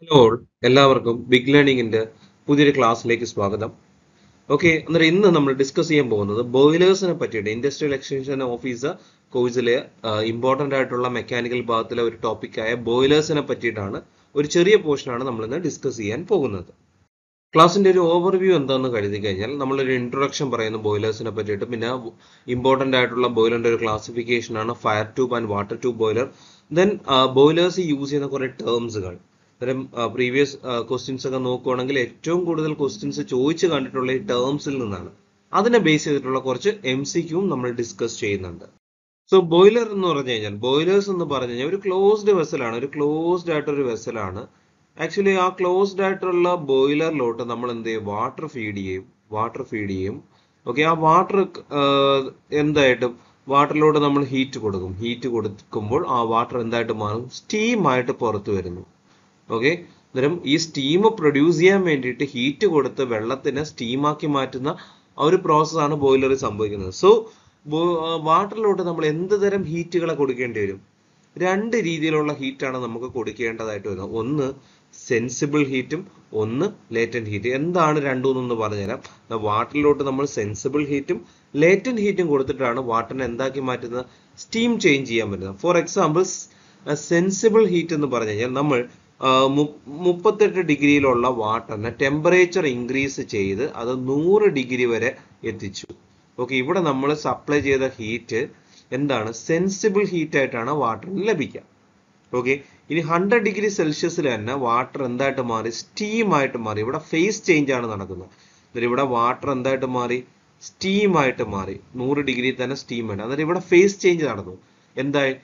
hello all എല്ലാവർക്കും big ലേണിംഗിന്റെ പുതിയൊരു ക്ലാസ്സിലേക്ക് സ്വാഗതം ഓക്കെ അന്നേരം ഇന്ന് നമ്മൾ ഡിസ്കസ് ചെയ്യാൻ പോകുന്നത് ബോയിലേഴ്സിനെ പറ്റിയിട്ട് ഇൻഡസ്ട്രിയൽ എക്സ്റ്റൻഷൻ ഓഫീസർ കോഴ്സിലെ ഇമ്പോർട്ടന്റ് ആയിട്ടുള്ള മെക്കാനിക്കൽ ഭാഗത്തിലെ ഒരു ടോപ്പിക്കായ ബോയിലേഴ്സിനെ പറ്റിയിട്ടാണ് ഒരു ചെറിയ പോർഷനാണ് നമ്മൾ ഇന്ന് ഡിസ്കസ് ചെയ്യാൻ പോകുന്നത് ക്ലാസിന്റെ ഒരു ഓവർവ്യൂ എന്താണെന്ന് കരുതി കഴിഞ്ഞാൽ നമ്മളൊരു ഇൻട്രൊഡക്ഷൻ പറയുന്നു ബോയിലേഴ്സിനെ പറ്റിയിട്ട് പിന്നെ ഇമ്പോർട്ടന്റ് ആയിട്ടുള്ള ബോയിലറിന്റെ ഒരു ക്ലാസിഫിക്കേഷൻ ആണ് fire tube and water tube boiler then boilers use ചെയ്യുന്ന കുറെ ടേംസുകൾ അത്തരം പ്രീവിയസ് ക്വസ്റ്റ്യൻസ് ഒക്കെ നോക്കുവാണെങ്കിൽ ഏറ്റവും കൂടുതൽ ക്വസ്റ്റ്യൻസ് ചോദിച്ചു കണ്ടിട്ടുള്ള ഈ ടേംസിൽ നിന്നാണ് അതിനെ ബേസ് ചെയ്തിട്ടുള്ള കുറച്ച് എം സി ക്യൂവും നമ്മൾ ഡിസ്കസ് ചെയ്യുന്നുണ്ട് സോ ബോയിലർ എന്ന് പറഞ്ഞു കഴിഞ്ഞാൽ ബോയിലേഴ്സ് എന്ന് പറഞ്ഞു കഴിഞ്ഞാൽ ഒരു ക്ലോസ്ഡ് വെസലാണ് ഒരു ക്ലോസ്ഡ് ആയിട്ടൊരു വെസലാണ് ആക്ച്വലി ആ ക്ലോസ്ഡ് ആയിട്ടുള്ള ബോയിലറിലോട്ട് നമ്മൾ എന്ത് ചെയ്യും വാട്ടർ ഫീഡ് ചെയ്യും വാട്ടർ ഫീഡ് ചെയ്യും ഓക്കെ ആ വാട്ടർ എന്തായിട്ടും വാട്ടറിലോട്ട് നമ്മൾ ഹീറ്റ് കൊടുക്കും ഹീറ്റ് കൊടുക്കുമ്പോൾ ആ വാട്ടർ എന്തായിട്ട് മാറും സ്റ്റീം ആയിട്ട് പുറത്തു വരുന്നു ഓക്കെ അന്നേരം ഈ സ്റ്റീം പ്രൊഡ്യൂസ് ചെയ്യാൻ വേണ്ടിയിട്ട് ഹീറ്റ് കൊടുത്ത് വെള്ളത്തിനെ സ്റ്റീമാക്കി മാറ്റുന്ന ആ ഒരു പ്രോസസ്സാണ് ബോയിലറിൽ സംഭവിക്കുന്നത് സോ വാട്ടറിലോട്ട് നമ്മൾ എന്ത് തരം ഹീറ്റുകളെ കൊടുക്കേണ്ടി വരും രണ്ട് രീതിയിലുള്ള ഹീറ്റാണ് നമുക്ക് കൊടുക്കേണ്ടതായിട്ട് വരുന്നത് ഒന്ന് സെൻസിബിൾ ഹീറ്റും ഒന്ന് ലേറ്റന്റ് ഹീറ്റ് എന്താണ് രണ്ടുമെന്നൊന്ന് പറഞ്ഞുതരാം വാട്ടറിലോട്ട് നമ്മൾ സെൻസിബിൾ ഹീറ്റും ലേറ്റന്റ് ഹീറ്റും കൊടുത്തിട്ടാണ് വാട്ടറിനെ എന്താക്കി മാറ്റുന്നത് സ്റ്റീം ചേഞ്ച് ചെയ്യാൻ പറ്റുന്നത് ഫോർ എക്സാമ്പിൾ സെൻസിബിൾ ഹീറ്റ് എന്ന് പറഞ്ഞു കഴിഞ്ഞാൽ നമ്മൾ മുപ്പത്തെട്ട് ഡിഗ്രിയിലുള്ള വാട്ടറിനെ ടെമ്പറേച്ചർ ഇൻക്രീസ് ചെയ്ത് അത് നൂറ് ഡിഗ്രി വരെ എത്തിച്ചു ഓക്കെ ഇവിടെ നമ്മൾ സപ്ലൈ ചെയ്ത ഹീറ്റ് എന്താണ് സെൻസിബിൾ ഹീറ്റ് ആയിട്ടാണ് വാട്ടറിന് ലഭിക്കുക ഓക്കെ ഇനി ഹൺഡ്രഡ് ഡിഗ്രി സെൽഷ്യസിൽ തന്നെ വാട്ടർ എന്തായിട്ട് മാറി സ്റ്റീം ആയിട്ട് മാറി ഇവിടെ ഫേസ് ചേഞ്ച് ആണ് നടക്കുന്നത് എന്നിട്ട് ഇവിടെ വാട്ടർ എന്തായിട്ട് മാറി സ്റ്റീം ആയിട്ട് മാറി നൂറ് ഡിഗ്രി തന്നെ സ്റ്റീം ആയിട്ട് അന്നേരം ഇവിടെ ഫേസ് ചേഞ്ച് നടന്നു എന്തായി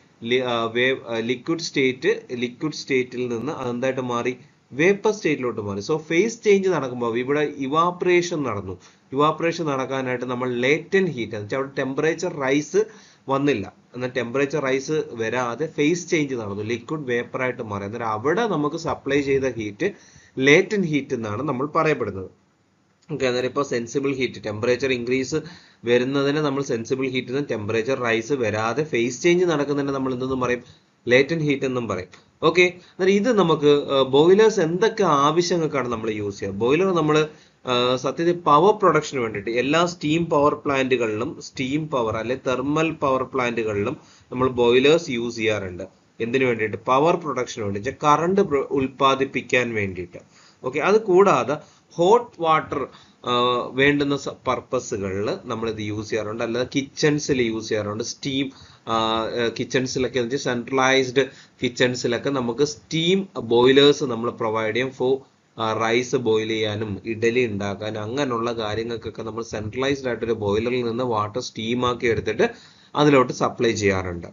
ലിക്വിഡ് സ്റ്റേറ്റ് ലിക്വിഡ് സ്റ്റേറ്റിൽ നിന്ന് അതെന്തായിട്ട് മാറി വേപ്പർ സ്റ്റേറ്റിലോട്ട് മാറി സോ ഫേസ് ചേഞ്ച് നടക്കുമ്പോൾ ഇവിടെ ഇവാപ്രേഷൻ നടന്നു ഇവാപ്രേഷൻ നടക്കാനായിട്ട് നമ്മൾ ലേറ്റൻ ഹീറ്റ് എന്ന് വെച്ചാൽ അവിടെ ടെമ്പറേച്ചർ റൈസ് വന്നില്ല എന്നാൽ ടെമ്പറേച്ചർ റൈസ് വരാതെ ഫേസ് ചേഞ്ച് നടന്നു ലിക്വിഡ് വേപ്പർ ആയിട്ട് മാറി അന്നേരം അവിടെ നമുക്ക് സപ്ലൈ ചെയ്ത ഹീറ്റ് ലേറ്റൻ ഹീറ്റ് എന്നാണ് നമ്മൾ പറയപ്പെടുന്നത് ഓക്കെ അന്നേരം ഇപ്പോൾ സെൻസിബിൾ ഹീറ്റ് ടെമ്പറേച്ചർ ഇൻക്രീസ് വരുന്നതിന് നമ്മൾ സെൻസിബിൾ ഹീറ്റ് എന്നും ടെമ്പറേച്ചർ റൈസ് വരാതെ ഫേസ് ചേഞ്ച് നടക്കുന്നതിന് നമ്മൾ എന്തെന്നും പറയും ലേറ്റൻ ഹീറ്റ് എന്നും പറയും ഓക്കെ അന്നേരം ഇത് നമുക്ക് ബോയിലേഴ്സ് എന്തൊക്കെ ആവശ്യങ്ങൾക്കാണ് നമ്മൾ യൂസ് ചെയ്യുക ബോയിലർ നമ്മൾ സത്യത്തിൽ പവർ പ്രൊഡക്ഷന് വേണ്ടിയിട്ട് എല്ലാ സ്റ്റീം പവർ പ്ലാന്റുകളിലും സ്റ്റീം പവർ അല്ലെ തെർമൽ പവർ പ്ലാന്റുകളിലും നമ്മൾ ബോയിലേഴ്സ് യൂസ് ചെയ്യാറുണ്ട് എന്തിനു വേണ്ടിയിട്ട് പവർ പ്രൊഡക്ഷന് വേണ്ടി കറണ്ട് ഉൽപ്പാദിപ്പിക്കാൻ വേണ്ടിയിട്ട് ഓക്കെ അത് കൂടാതെ ഹോട്ട് വാട്ടർ വേണ്ടുന്ന പർപ്പസുകളിൽ നമ്മൾ ഇത് യൂസ് ചെയ്യാറുണ്ട് അല്ലാതെ കിച്ചൺസിൽ യൂസ് ചെയ്യാറുണ്ട് സ്റ്റീം കിച്ചൺസിലൊക്കെ എന്ന് വെച്ചാൽ സെൻട്രലൈസ്ഡ് കിച്ചൺസിലൊക്കെ നമുക്ക് സ്റ്റീം ബോയിലേഴ്സ് നമ്മൾ പ്രൊവൈഡ് ചെയ്യും ഫോർ റൈസ് ബോയിൽ ചെയ്യാനും ഇഡലി ഉണ്ടാക്കാനും അങ്ങനെയുള്ള കാര്യങ്ങൾക്കൊക്കെ നമ്മൾ സെൻട്രലൈസ്ഡ് ആയിട്ടൊരു ബോയിലറിൽ നിന്ന് വാട്ടർ സ്റ്റീം ആക്കി എടുത്തിട്ട് അതിലോട്ട് സപ്ലൈ ചെയ്യാറുണ്ട്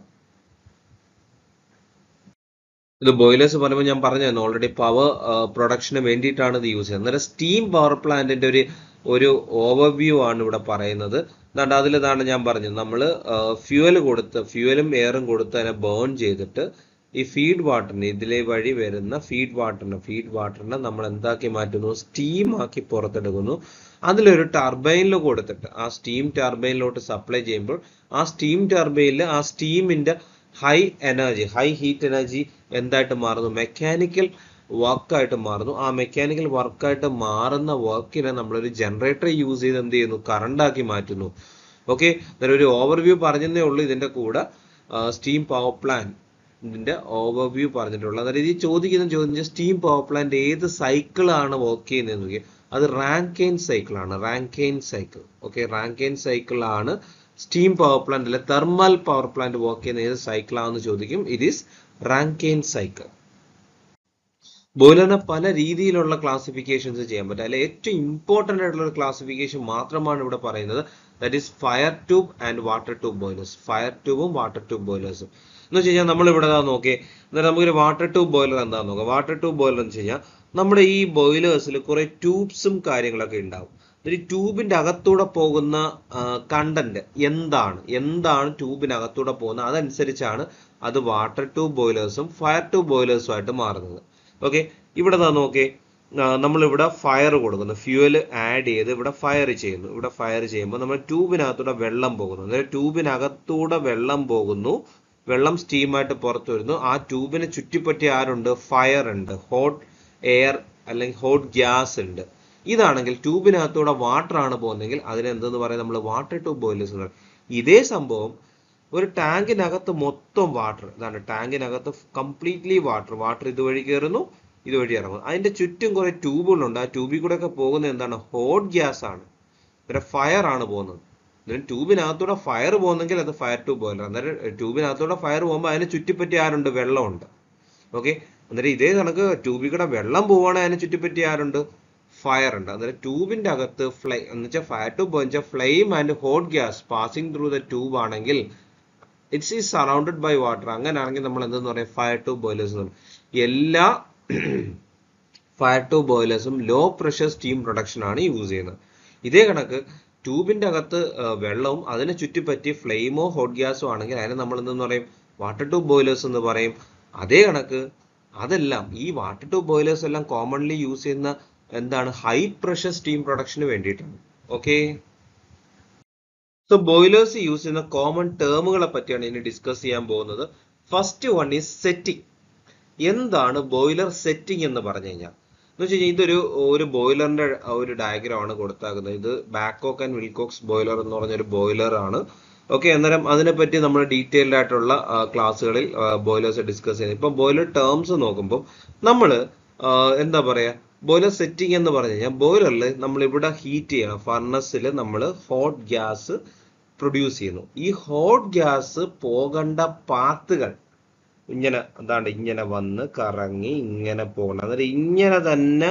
ഇത് ബോയിലേഴ്സ് പറയുമ്പോൾ ഞാൻ പറഞ്ഞു ഓൾറെഡി പവർ പ്രൊഡക്ഷന് വേണ്ടിയിട്ടാണ് ഇത് യൂസ് ചെയ്യുന്നത് അന്നേരം സ്റ്റീം പവർ പ്ലാന്റിന്റെ ഒരു ഒരു ഓവർവ്യൂ ആണ് ഇവിടെ പറയുന്നത് അതുകൊണ്ട് അതിൽ ഇതാണ് ഞാൻ പറഞ്ഞത് നമ്മൾ ഫ്യൂവൽ കൊടുത്ത് ഫ്യൂവലും എയറും കൊടുത്ത് അതിനെ ബേൺ ചെയ്തിട്ട് ഈ ഫീഡ് വാട്ടറിന് ഇതിലെ വഴി വരുന്ന ഫീഡ് വാട്ടറിന് ഫീഡ് വാട്ടറിനെ നമ്മൾ എന്താക്കി മാറ്റുന്നു സ്റ്റീം ആക്കി പുറത്തെടുക്കുന്നു അതിലൊരു ടർബൈനിൽ കൊടുത്തിട്ട് ആ സ്റ്റീം ടർബൈനിലോട്ട് സപ്ലൈ ചെയ്യുമ്പോൾ ആ സ്റ്റീം ടർബൈനിൽ ആ സ്റ്റീമിന്റെ high energy high heat energy എന്തായിട്ട് മാറുന്നു മെക്കാനിക്കൽ വർക്കായിട്ട് മാറുന്നു ആ മെക്കാനിക്കൽ വർക്കായിട്ട് മാറുന്ന വർക്കിനെ നമ്മളൊരു ജനറേറ്റർ യൂസ് ചെയ്ത് എന്ത് ചെയ്യുന്നു കറണ്ട് ആക്കി മാറ്റുന്നു ഓക്കെ അന്നേരം ഒരു ഓവർവ്യൂ പറഞ്ഞതേ ഉള്ളൂ ഇതിന്റെ കൂടെ സ്റ്റീം പവർ പ്ലാന്റ് ഇതിന്റെ ഓവർവ്യൂ പറഞ്ഞിട്ടുള്ളത് അതായത് ഈ ചോദിക്കുന്ന ചോദ്യം സ്റ്റീം പവർ പ്ലാന്റ് ഏത് സൈക്കിളാണ് വർക്ക് ചെയ്യുന്നത് നോക്കി അത് റാങ്കൈൻ സൈക്കിൾ ആണ് Rankine cycle okay Rankine cycle ആണ് സ്റ്റീം പവർ പ്ലാന്റ് അല്ലെ തെർമൽ പവർ പ്ലാന്റ് വർക്ക് ചെയ്യുന്ന ഏത് സൈക്കിളാണെന്ന് ചോദിക്കും ഇറ്റ് ഈസ് റാങ്കൈൻ സൈക്കിൾ ബോയിലറിനെ പല രീതിയിലുള്ള ക്ലാസിഫിക്കേഷൻസ് ചെയ്യാൻ പറ്റും അതിൽ ഏറ്റവും ഇമ്പോർട്ടൻ്റ് ആയിട്ടുള്ള ഒരു ക്ലാസിഫിക്കേഷൻ മാത്രമാണ് ഇവിടെ പറയുന്നത് that is fire tube and water tube boilers fire ട്യൂബും വാട്ടർ ട്യൂബ് ബോയിലേഴ്സും എന്ന് വെച്ച് കഴിഞ്ഞാൽ നമ്മൾ ഇവിടെ നോക്കി എന്നിട്ട് നമുക്കൊരു വാട്ടർ ട്യൂബ് ബോയിലർ എന്താണെന്ന് നോക്കാം വാട്ടർ ട്യൂബ് ബോയിലർ എന്ന് വെച്ച് കഴിഞ്ഞാൽ നമ്മുടെ ഈ ബോയിലേഴ്സിൽ കുറെ ട്യൂബ്സും കാര്യങ്ങളൊക്കെ ഉണ്ടാവും ഈ ട്യൂബിന്റെ അകത്തൂടെ പോകുന്ന കണ്ടന്റ് എന്താണ് എന്താണ് ട്യൂബിനകത്തൂടെ പോകുന്നത് അതനുസരിച്ചാണ് അത് വാട്ടർ ട്യൂബ് ബോയിലേഴ്സും ഫയർ ട്യൂബ് ബോയിലേഴ്സും ആയിട്ട് മാറുന്നത് ഓക്കെ ഇവിടെ നോക്കേ നമ്മളിവിടെ ഫയർ കൊടുക്കുന്നു ഫ്യൂവൽ ആഡ് ചെയ്ത് ഇവിടെ ഫയർ ചെയ്യുന്നു ഇവിടെ ഫയർ ചെയ്യുമ്പോൾ നമ്മൾ ട്യൂബിനകത്തൂടെ വെള്ളം പോകുന്നു അതായത് ട്യൂബിനകത്തൂടെ വെള്ളം പോകുന്നു വെള്ളം സ്റ്റീമായിട്ട് പുറത്തു വരുന്നു ആ ട്യൂബിനെ ചുറ്റിപ്പറ്റി ആരുണ്ട് ഫയർ ഉണ്ട് ഹോട്ട് എയർ അല്ലെങ്കിൽ ഹോട്ട് ഗ്യാസ് ഉണ്ട് ഇതാണെങ്കിൽ ട്യൂബിനകത്തൂടെ വാട്ടർ ആണ് പോകുന്നതെങ്കിൽ അതിന് എന്തെന്ന് പറയാം നമ്മൾ വാട്ടർ ട്യൂബ് ബോയിലേഴ്സ് എന്ന് പറയും ഇതേ സംഭവം ഒരു ടാങ്കിനകത്ത് മൊത്തം വാട്ടർ ഇതാണ് ടാങ്കിനകത്ത് കംപ്ലീറ്റ്ലി വാട്ടർ വാട്ടർ ഇതുവഴി കയറുന്നു ഇതുവഴി ഇറങ്ങുന്നു അതിന്റെ ചുറ്റും കുറെ ട്യൂബുകളുണ്ട് ആ ട്യൂബിൽ കൂടെ ഒക്കെ പോകുന്നത് എന്താണ് ഹോട്ട് ഗ്യാസ് ആണ് പിന്നെ ഫയർ ആണ് പോകുന്നത് ഇതിന് ട്യൂബിനകത്തൂടെ ഫയർ പോകുന്നെങ്കിൽ അത് ഫയർ ട്യൂബ് ബോയിലർ അന്നേരം ട്യൂബിനകത്തൂടെ ഫയർ പോകുമ്പോൾ അതിനെ ചുറ്റിപ്പറ്റി ആരുണ്ട് വെള്ളമുണ്ട് ഓക്കെ അന്നേരം ഇതേ കണക്ക് ട്യൂബിൽ കൂടെ വെള്ളം പോവുകയാണെങ്കിൽ അതിനെ ചുറ്റിപ്പറ്റി ആരുണ്ട് ഫയർ ഉണ്ട് അന്നേരം ട്യൂബിന്റെ അകത്ത് ഫ്ലൈ എന്ന് വെച്ചാൽ ഫയർ ട്യൂബ് വെച്ചാൽ flame and hot gas passing through the tube ആണെങ്കിൽ it's is surrounded by water അങ്ങനെയാണെങ്കിൽ നമ്മൾ എന്തെന്ന് പറയും ഫയർ ട്യൂബ് ബോയിലേഴ്സ് എന്ന് പറയും എല്ലാ ഫയർ ട്യൂബ് ബോയിലേഴ്സും ലോ പ്രഷർ സ്റ്റീം പ്രൊഡക്ഷൻ ആണ് യൂസ് ചെയ്യുന്നത് ഇതേ കണക്ക് ട്യൂബിന്റെ അകത്ത് വെള്ളവും അതിനെ ചുറ്റിപ്പറ്റി ഫ്ലെയിമോ ഹോട്ട് ഗ്യാസോ ആണെങ്കിൽ അതിനെ നമ്മൾ എന്തെന്ന് പറയും വാട്ടർ ട്യൂബ് ബോയിലേഴ്സ് എന്ന് പറയും അതേ കണക്ക് അതെല്ലാം ഈ വാട്ടർ ട്യൂബ് ബോയിലേഴ്സ് എല്ലാം കോമൺലി യൂസ് ചെയ്യുന്ന എന്താണ് ഹൈ പ്രഷർ സ്റ്റീം പ്രൊഡക്ഷന് വേണ്ടിയിട്ടാണ് ഓക്കെ സോ ബോയിലേഴ്സ് യൂസ് ചെയ്യുന്ന കോമൺ ടേമുകളെ പറ്റിയാണ് ഇനി ഡിസ്കസ് ചെയ്യാൻ പോകുന്നത് ഫസ്റ്റ് വൺ ഈസ് സെറ്റിംഗ് എന്താണ് ബോയിലർ സെറ്റിംഗ് എന്ന് പറഞ്ഞു കഴിഞ്ഞാൽ എന്ന് വെച്ച് കഴിഞ്ഞാൽ ഇതൊരു ഒരു ബോയിലറിന്റെ ഒരു ഡയഗ്രാം ആണ് കൊടുത്താക്കുന്നത് ഇത് ബാക്കോക്ക് ആൻഡ് വിൽക്കോക്സ് ബോയിലർ എന്ന് പറഞ്ഞ ഒരു ബോയിലർ ആണ് ഓക്കെ അന്നേരം അതിനെപ്പറ്റി നമ്മൾ ഡീറ്റെയിൽഡ് ആയിട്ടുള്ള ക്ലാസ്സുകളിൽ ബോയിലേഴ്സ് ഡിസ്കസ് ചെയ്യുന്നത് ഇപ്പം ബോയിലർ ടേംസ് നോക്കുമ്പോൾ നമ്മൾ എന്താ പറയാ ബോയിലർ സെറ്റിംഗ് എന്ന് പറഞ്ഞു കഴിഞ്ഞാൽ ബോയിലറിൽ നമ്മൾ ഇവിടെ ഹീറ്റ് ചെയ്യണം ഫർണസിൽ നമ്മൾ ഹോട്ട് ഗ്യാസ് പ്രൊഡ്യൂസ് ചെയ്യുന്നു ഈ ഹോട്ട് ഗ്യാസ് പോകേണ്ട പാത്തുകൾ ഇങ്ങനെ എന്താണ്ട് ഇങ്ങനെ വന്ന് കറങ്ങി ഇങ്ങനെ പോകണം അന്നേരം ഇങ്ങനെ തന്നെ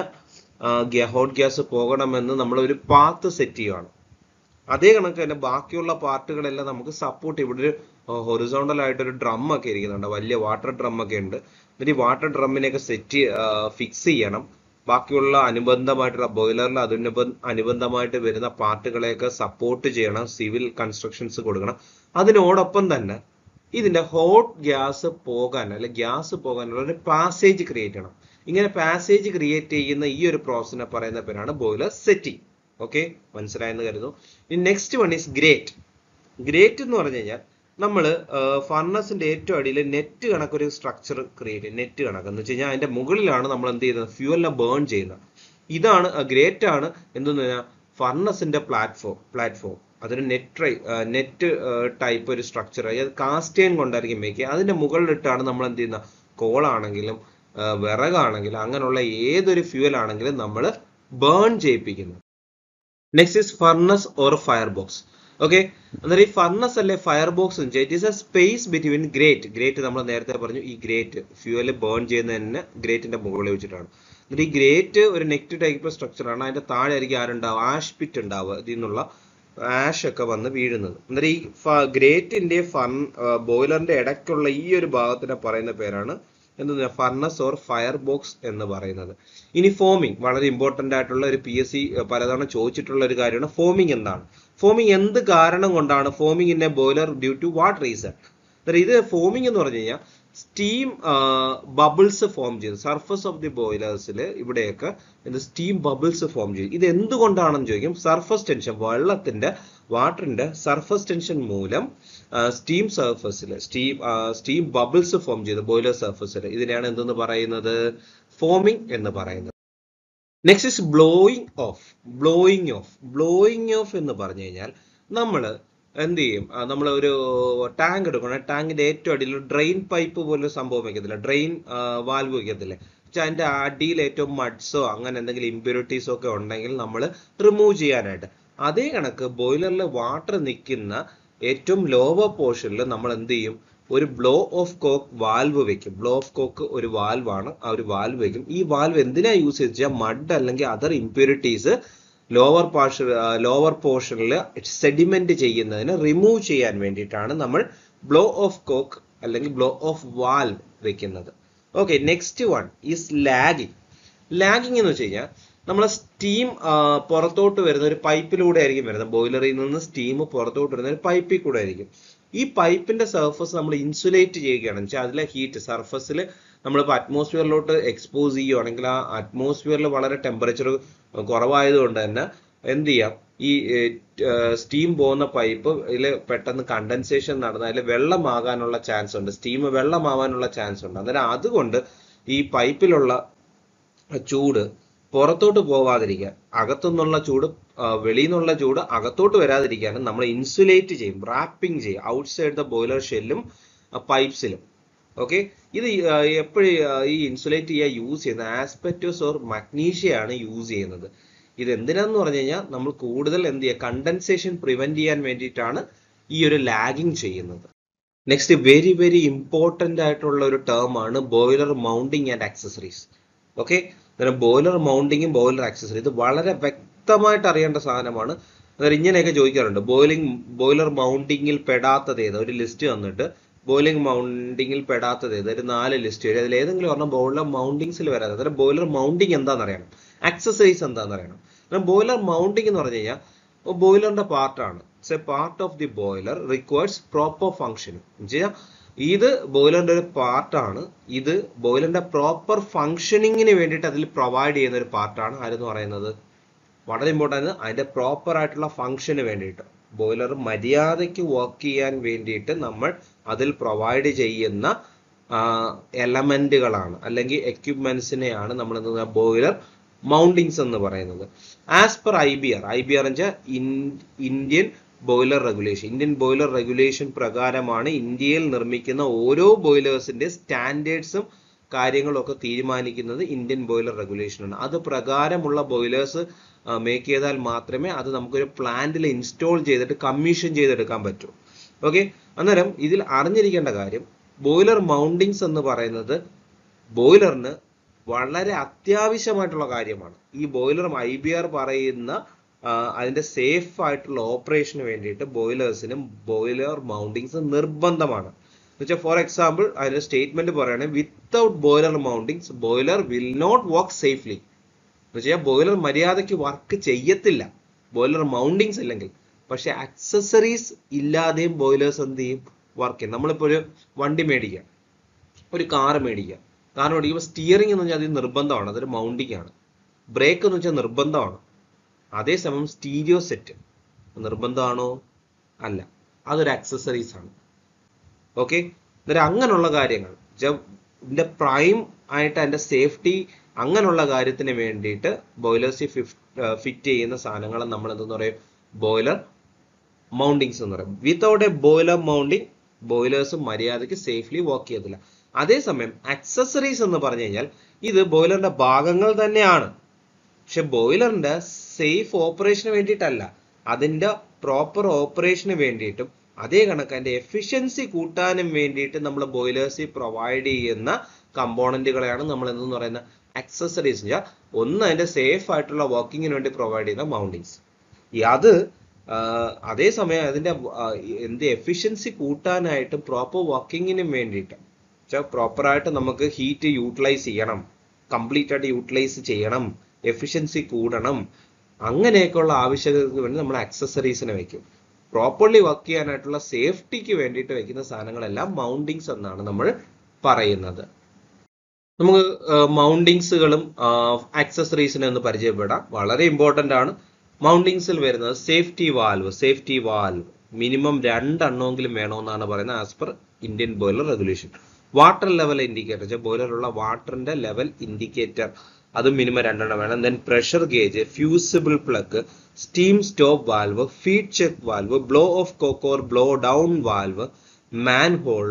ഹോട്ട് ഗ്യാസ് പോകണമെന്ന് നമ്മൾ ഒരു പാത്ത് സെറ്റ് ചെയ്യുകയാണ് അതേ കണക്ക് തന്നെ ബാക്കിയുള്ള പാർട്ടുകളെല്ലാം നമുക്ക് സപ്പോർട്ട് ഇവിടെ ഒരു ഹൊറിസോണ്ടൽ ആയിട്ട് ഒരു ഡ്രം ഒക്കെ ഇരിക്കുന്നുണ്ട് വലിയ വാട്ടർ ഡ്രം ഒക്കെ ഉണ്ട് എന്നിട്ട് ഈ വാട്ടർ ഡ്രമ്മിനെയൊക്കെ സെറ്റ് ഫിക്സ് ചെയ്യണം ബാക്കിയുള്ള അനുബന്ധമായിട്ടുള്ള ബോയിലറിൽ അതിനുബ അനുബന്ധമായിട്ട് വരുന്ന പാർട്ടുകളെയൊക്കെ സപ്പോർട്ട് ചെയ്യണം സിവിൽ കൺസ്ട്രക്ഷൻസ് കൊടുക്കണം അതിനോടൊപ്പം തന്നെ ഇതിന്റെ ഹോട്ട് ഗ്യാസ് പോകാൻ അല്ലെ ഗ്യാസ് പോകാനുള്ള ഒരു പാസേജ് ക്രിയേറ്റ് ചെയ്യണം ഇങ്ങനെ പാസേജ് ക്രിയേറ്റ് ചെയ്യുന്ന ഈ ഒരു പ്രോസസ്സിനെ പറയുന്ന പേരാണ് ബോയിലർ സെറ്റിംഗ് ഓക്കെ മനസ്സിലായെന്ന് കരുതുന്നു ഇനി next one is grate grate എന്ന് പറഞ്ഞു കഴിഞ്ഞാൽ നമ്മൾ ഫർണസിന്റെ ഏറ്റവും അടിയിൽ നെറ്റ് കണക്കൊരു സ്ട്രക്ചർ ക്രിയേറ്റ് ചെയ്യും നെറ്റ് കണക്ക് എന്ന് വെച്ച് കഴിഞ്ഞാൽ അതിന്റെ മുകളിലാണ് നമ്മൾ എന്ത് ചെയ്യുന്നത് ഫ്യൂവലിനെ ബേൺ ചെയ്യുന്നത് ഇതാണ് ഗ്രേറ്റ് ആണ് എന്തെന്ന് പറഞ്ഞാൽ ഫർണസിന്റെ പ്ലാറ്റ്ഫോം പ്ലാറ്റ്ഫോം അതൊരു നെറ്റ് നെറ്റ് ടൈപ്പ് ഒരു സ്ട്രക്ചർ അതായത് കാസ്റ്റേൻ കൊണ്ടായിരിക്കും മേക്ക് അതിന്റെ മുകളിലിട്ടാണ് നമ്മൾ എന്ത് ചെയ്യുന്ന കോളാണെങ്കിലും വിറകാണെങ്കിലും അങ്ങനെയുള്ള ഏതൊരു ഫ്യൂവൽ ആണെങ്കിലും നമ്മൾ ബേൺ ചെയ്യിപ്പിക്കുന്നത് next is furnace or fire box okay അന്നേരം ഈ ഫർണസ് അല്ലെ ഫയർ ബോക്സ് എന്ന് വെച്ചാൽ it is a space between grate grate നമ്മൾ നേരത്തെ പറഞ്ഞു ഈ ഗ്രേറ്റ് ഫ്യൂവൽ ബേൺ ചെയ്യുന്ന തന്നെ ഗ്രേറ്റിന്റെ മുകളിൽ വെച്ചിട്ടാണ് എന്നിട്ട് ഈ ഗ്രേറ്റ് ഒരു നെക്റ്റ് ടൈപ്പ് സ്ട്രക്ചർ ആണ് അതിന്റെ താഴെ ആയിരിക്കും ആരുണ്ടാവുക ആഷ് പിറ്റ് ഉണ്ടാവുക ഇതിൽ നിന്നുള്ള ആഷ് ഒക്കെ വന്ന് വീഴുന്നത് അന്നേരം ഈ ഗ്രേറ്റിന്റെ ഫൺ ബോയിലറിന്റെ ഇടയ്ക്കുള്ള ഈ ഒരു ഭാഗത്തിനെ പറയുന്ന പേരാണ് എന്താ ഫർണസ് ഓർ ഫയർ ബോക്സ് എന്ന് പറയുന്നത് ഇനി ഫോമിംഗ് വളരെ ഇമ്പോർട്ടന്റ് ആയിട്ടുള്ള ഒരു പി എസ് സി പലതവണ ചോദിച്ചിട്ടുള്ള ഒരു കാര്യമാണ് ഫോമിംഗ് എന്താണ് ഫോമിംഗ് എന്ത് കാരണം കൊണ്ടാണ് foaming in a boiler due to what reason ഇത് ഫോമിംഗ് എന്ന് പറഞ്ഞു കഴിഞ്ഞാൽ സ്റ്റീം ബബിൾസ് ഫോം ചെയ്തു സർഫസ് ഓഫ് ദി ബോയിലേഴ്സിൽ ഇവിടെയൊക്കെ എന്ത് സ്റ്റീം ബബിൾസ് ഫോം ചെയ്തു ഇത് എന്തുകൊണ്ടാണെന്ന് ചോദിക്കും സർഫസ് ടെൻഷൻ വെള്ളത്തിന്റെ വാട്ടറിന്റെ സർഫസ് ടെൻഷൻ മൂലം സ്റ്റീം സർഫസിൽ സ്റ്റീം സ്റ്റീം ബബിൾസ് ഫോം ചെയ്തു ബോയിലർ സർഫസിൽ ഇതിനെയാണ് എന്തെന്ന് പറയുന്നത് ഫോമിംഗ് എന്ന് പറയുന്നത് next is blowing off blowing off blowing off എന്ന് പറഞ്ഞു കഴിഞ്ഞാൽ നമ്മൾ എന്ത് ചെയ്യും നമ്മൾ ഒരു ടാങ്ക് എടുക്കണം ടാങ്കിന്റെ ഏറ്റവും അടിയിൽ ഡ്രെയിൻ പൈപ്പ് പോലെ സംഭവം വെക്കത്തില്ല ഡ്രെയിൻ വാൽവ് വെക്കത്തില്ലേ പക്ഷെ അതിന്റെ അടിയിൽ ഏറ്റവും മഡ്സോ അങ്ങനെ എന്തെങ്കിലും ഇമ്പ്യൂരിറ്റീസോ ഒക്കെ ഉണ്ടെങ്കിൽ നമ്മൾ റിമൂവ് ചെയ്യാനായിട്ട് അതേ കണക്ക് ബോയിലറിൽ വാട്ടർ നിൽക്കുന്ന ഏറ്റവും ലോവർ പോർഷനിൽ നമ്മൾ എന്ത് ചെയ്യും ഒരു ബ്ലോ ഓഫ് കോക്ക് വാൽവ് വെക്കും ബ്ലോ ഓഫ് കോക്ക് ഒരു വാൽവാണ് ആ ഒരു വാൽവ് വെക്കും ഈ വാൽവ് എന്തിനാ യൂസ് ചെയ്താൽ മഡ് അല്ലെങ്കിൽ other impurities lower portion lower പോർഷനിൽ സെഡിമെന്റ് ചെയ്യുന്നതിന് റിമൂവ് ചെയ്യാൻ വേണ്ടിയിട്ടാണ് നമ്മൾ ബ്ലോ ഓഫ് കോക്ക് അല്ലെങ്കിൽ ബ്ലോ ഓഫ് വാൽവ് വെക്കുന്നത് okay next one is lagging lagging എന്ന് വെച്ച് കഴിഞ്ഞാൽ നമ്മളെ സ്റ്റീം പുറത്തോട്ട് വരുന്ന ഒരു പൈപ്പിലൂടെ ആയിരിക്കും വരുന്നത് ബോയിലറിൽ നിന്ന് സ്റ്റീം പുറത്തോട്ട് വരുന്ന ഒരു പൈപ്പിൽ കൂടെ ആയിരിക്കും ഈ പൈപ്പിന്റെ സർഫസ് നമ്മൾ ഇൻസുലേറ്റ് ചെയ്യുകയാണ് വെച്ചാൽ അതിലെ ഹീറ്റ് സർഫസിൽ നമ്മളിപ്പോൾ അറ്റ്മോസ്ഫിയറിലോട്ട് എക്സ്പോസ് ചെയ്യുകയാണെങ്കിൽ ആ അറ്റ്മോസ്ഫിയറിൽ വളരെ ടെമ്പറേച്ചർ കുറവായതുകൊണ്ട് തന്നെ എന്ത് ചെയ്യാം ഈ സ്റ്റീം പോകുന്ന പൈപ്പ് ഇതിൽ പെട്ടെന്ന് കണ്ടൻസേഷൻ നടന്ന് അതിൽ വെള്ളമാകാനുള്ള ചാൻസ് ഉണ്ട് സ്റ്റീം വെള്ളമാവാനുള്ള ചാൻസ് ഉണ്ട് അന്നേരം അതുകൊണ്ട് ഈ പൈപ്പിലുള്ള ചൂട് പുറത്തോട്ട് പോവാതിരിക്കാൻ അകത്തുനിന്നുള്ള ചൂട് വെളിയിൽ നിന്നുള്ള ചൂട് അകത്തോട്ട് വരാതിരിക്കാനും നമ്മൾ ഇൻസുലേറ്റ് ചെയ്യും റാപ്പിംഗ് ചെയ്യും ഔട്ട്സൈഡ് ദ ബോയിലർ ഷെല്ലും പൈപ്സിലും ഓക്കെ ഇത് എപ്പോഴും ഈ ഇൻസുലേറ്റ് ചെയ്യാൻ യൂസ് ചെയ്യുന്നത് ആസ്പെറ്റോസ് ഓർ മഗ്നീഷ്യ ആണ് യൂസ് ചെയ്യുന്നത് ഇത് എന്തിനാന്ന് പറഞ്ഞു കഴിഞ്ഞാൽ നമ്മൾ കൂടുതൽ എന്ത് ചെയ്യുക കണ്ടൻസേഷൻ പ്രിവെന്റ് ചെയ്യാൻ വേണ്ടിയിട്ടാണ് ഈ ഒരു ലാഗിങ് ചെയ്യുന്നത് നെക്സ്റ്റ് വെരി വെരി ഇമ്പോർട്ടൻ്റ് ആയിട്ടുള്ള ഒരു ടേം ആണ് boiler mounting and accessories okay അന്നേരം ബോയിലർ മൗണ്ടിങ്ങും ബോയിലർ ആക്സസറി ഇത് വളരെ വ്യക്തമായിട്ട് അറിയേണ്ട സാധനമാണ് അന്നേരം ഇങ്ങനെയൊക്കെ ചോദിക്കാറുണ്ട് ബോയിലിംഗ് ബോയിലർ മൗണ്ടിങ്ങിൽ പെടാത്തത് ഏത് ഒരു ലിസ്റ്റ് തന്നിട്ട് ബോയിലിംഗ് മൗണ്ടിങ്ങിൽ പെടാത്തത് ഏത് ഒരു നാല് ലിസ്റ്റ് വരും അതിൽ ഏതെങ്കിലും പറഞ്ഞാൽ ബോയിലർ മൗണ്ടിങ്സിൽ വരാതെ അന്നേരം ബോയിലർ മൗണ്ടിങ് എന്താണെന്ന് അറിയണം ആക്സസറീസ് എന്താണെന്ന് അറിയണം അന്നേരം ബോയിലർ മൗണ്ടിങ് എന്ന് പറഞ്ഞു കഴിഞ്ഞാൽ ബോയിലറിന്റെ പാർട്ടാണ് it's a part of the boiler requires proper functioning വെച്ചാൽ ഇത് ബോയിലറിന്റെ ഒരു പാർട്ടാണ് ഇത് ബോയിലറിന്റെ പ്രോപ്പർ ഫങ്ഷനിങ്ങിന് വേണ്ടിയിട്ട് അതിൽ പ്രൊവൈഡ് ചെയ്യുന്ന ഒരു പാർട്ടാണ് ആരെന്ന് പറയുന്നത് വളരെ ഇമ്പോർട്ടൻ്റ് അതിന്റെ പ്രോപ്പർ ആയിട്ടുള്ള ഫങ്ഷന് വേണ്ടിയിട്ട് ബോയിലർ മര്യാദയ്ക്ക് വർക്ക് ചെയ്യാൻ വേണ്ടിയിട്ട് നമ്മൾ അതിൽ പ്രൊവൈഡ് ചെയ്യുന്ന എലമെന്റുകളാണ് അല്ലെങ്കിൽ എക്യുപ്മെന്റ്സിനെയാണ് നമ്മൾ എന്താ ബോയിലർ മൗണ്ടിങ്സ് എന്ന് പറയുന്നത് as per I B R I B R വെച്ചാൽ Indian boiler regulation Indian boiler regulation പ്രകാരമാണ് ഇന്ത്യയിൽ നിർമ്മിക്കുന്ന ഓരോ ബോയിലേഴ്സിന്റെ സ്റ്റാൻഡേർഡ്സും കാര്യങ്ങളും ഒക്കെ തീരുമാനിക്കുന്നത് ഇന്ത്യൻ ബോയിലർ റെഗുലേഷൻ ആണ് അത് പ്രകാരമുള്ള ബോയിലേഴ്സ് മേക്ക് ചെയ്താൽ മാത്രമേ അത് നമുക്കൊരു പ്ലാന്റിൽ ഇൻസ്റ്റാൾ ചെയ്തിട്ട് കമ്മീഷൻ ചെയ്തെടുക്കാൻ പറ്റൂ ഓക്കെ അന്നേരം ഇതിൽ അറിഞ്ഞിരിക്കേണ്ട കാര്യം ബോയിലർ മൗണ്ടിങ്സ് എന്ന് പറയുന്നത് ബോയിലറിന് വളരെ അത്യാവശ്യമായിട്ടുള്ള കാര്യമാണ് ഈ ബോയിലർ ഐ ബി ആർ പറയുന്ന അതിന്റെ സേഫ് ആയിട്ടുള്ള ഓപ്പറേഷന് വേണ്ടിയിട്ട് ബോയിലേഴ്സിനും ബോയിലർ മൗണ്ടിങ്സ് നിർബന്ധമാണ് എന്നുവെച്ചാൽ ഫോർ എക്സാമ്പിൾ അതിന്റെ സ്റ്റേറ്റ്മെന്റ് പറയുകയാണെങ്കിൽ without boiler mountings boiler will not work safely എന്നുവെച്ചാൽ ബോയിലർ മര്യാദയ്ക്ക് വർക്ക് ചെയ്യത്തില്ല ബോയിലർ മൗണ്ടിങ്സ് ഇല്ലെങ്കിൽ പക്ഷെ അക്സസറീസ് ഇല്ലാതെയും ബോയിലേഴ്സ് എന്ത് ചെയ്യും വർക്ക് ചെയ്യും നമ്മളിപ്പോൾ ഒരു വണ്ടി മേടിക്കുക ഒരു കാർ മേടിക്കുക കാർ മേടിക്കുമ്പോൾ സ്റ്റിയറിംഗ് എന്ന് വെച്ചാൽ അത് നിർബന്ധമാണ് അതൊരു മൗണ്ടിങ് ആണ് ബ്രേക്ക് എന്ന് വെച്ചാൽ നിർബന്ധമാണ് അതേസമയം സ്റ്റീരിയോ സെറ്റ് നിർബന്ധമാണോ അല്ല അതൊരു അക്സസറീസ് ആണ് ഓക്കെ അന്നേരം അങ്ങനെയുള്ള കാര്യങ്ങൾ ഇതിന്റെ പ്രൈം ആയിട്ട് അതിന്റെ സേഫ്റ്റി അങ്ങനെയുള്ള കാര്യത്തിന് വേണ്ടിയിട്ട് ബോയിലേഴ്സിൽ ഫിറ്റ് ചെയ്യുന്ന സാധനങ്ങൾ നമ്മൾ എന്തെന്ന് പറയും ബോയിലർ മൗണ്ടിങ്സ് എന്ന് പറയും without a boiler mounting boilers മര്യാദയ്ക്ക് സേഫ്ലി വർക്ക് ചെയ്യത്തില്ല അതേസമയം അക്സസറീസ് എന്ന് പറഞ്ഞു കഴിഞ്ഞാൽ ഇത് ബോയിലറിന്റെ ഭാഗങ്ങൾ തന്നെയാണ് പക്ഷെ ബോയിലറിന്റെ സേഫ് ഓപ്പറേഷന് വേണ്ടിയിട്ടല്ല അതിന്റെ പ്രോപ്പർ ഓപ്പറേഷന് വേണ്ടിയിട്ടും അതേ കണക്ക് അതിന്റെ എഫിഷ്യൻസി കൂട്ടാനും വേണ്ടിയിട്ട് നമ്മൾ ബോയിലേഴ്സിൽ പ്രൊവൈഡ് ചെയ്യുന്ന കമ്പോണന്റുകളെയാണ് നമ്മൾ എന്തെന്ന് പറയുന്ന അക്സസറീസ് ഒന്ന് അതിന്റെ സേഫ് ആയിട്ടുള്ള വർക്കിങ്ങിന് വേണ്ടി പ്രൊവൈഡ് ചെയ്യുന്ന മൗണ്ടിങ്സ് അത് അതേസമയം അതിന്റെ എന്ത് എഫിഷ്യൻസി കൂട്ടാനായിട്ടും പ്രോപ്പർ വർക്കിങ്ങിനും വേണ്ടിയിട്ട് വെച്ചാൽ പ്രോപ്പറായിട്ട് നമുക്ക് ഹീറ്റ് യൂട്ടിലൈസ് ചെയ്യണം കംപ്ലീറ്റ് ആയിട്ട് യൂട്ടിലൈസ് ചെയ്യണം എഫിഷ്യൻസി കൂടണം അങ്ങനെയൊക്കെയുള്ള ആവശ്യകതയ്ക്ക് വേണ്ടി നമ്മൾ അക്സസറീസിനെ വെക്കും പ്രോപ്പർലി വർക്ക് ചെയ്യാനായിട്ടുള്ള സേഫ്റ്റിക്ക് വേണ്ടിയിട്ട് വെക്കുന്ന സാധനങ്ങളെല്ലാം മൗണ്ടിങ്സ് എന്നാണ് നമ്മൾ പറയുന്നത് നമുക്ക് മൗണ്ടിങ്സുകളും ആക്സസറീസിനെ ഒന്ന് പരിചയപ്പെടാം വളരെ ഇമ്പോർട്ടൻ്റ് ആണ് മൗണ്ടിങ്സിൽ വരുന്നത് safety valve safety valve minimum രണ്ടെണ്ണമെങ്കിലും വേണമെന്നാണ് പറയുന്നത് as per Indian boiler regulation water level indicator വെച്ചാൽ ബോയിലറുള്ള വാട്ടറിന്റെ ലെവൽ ഇൻഡിക്കേറ്റർ അത് മിനിമം രണ്ടെണ്ണം വേണം then pressure gauge fusible plug steam stop valve feed check valve blow off cock or blow down valve man hole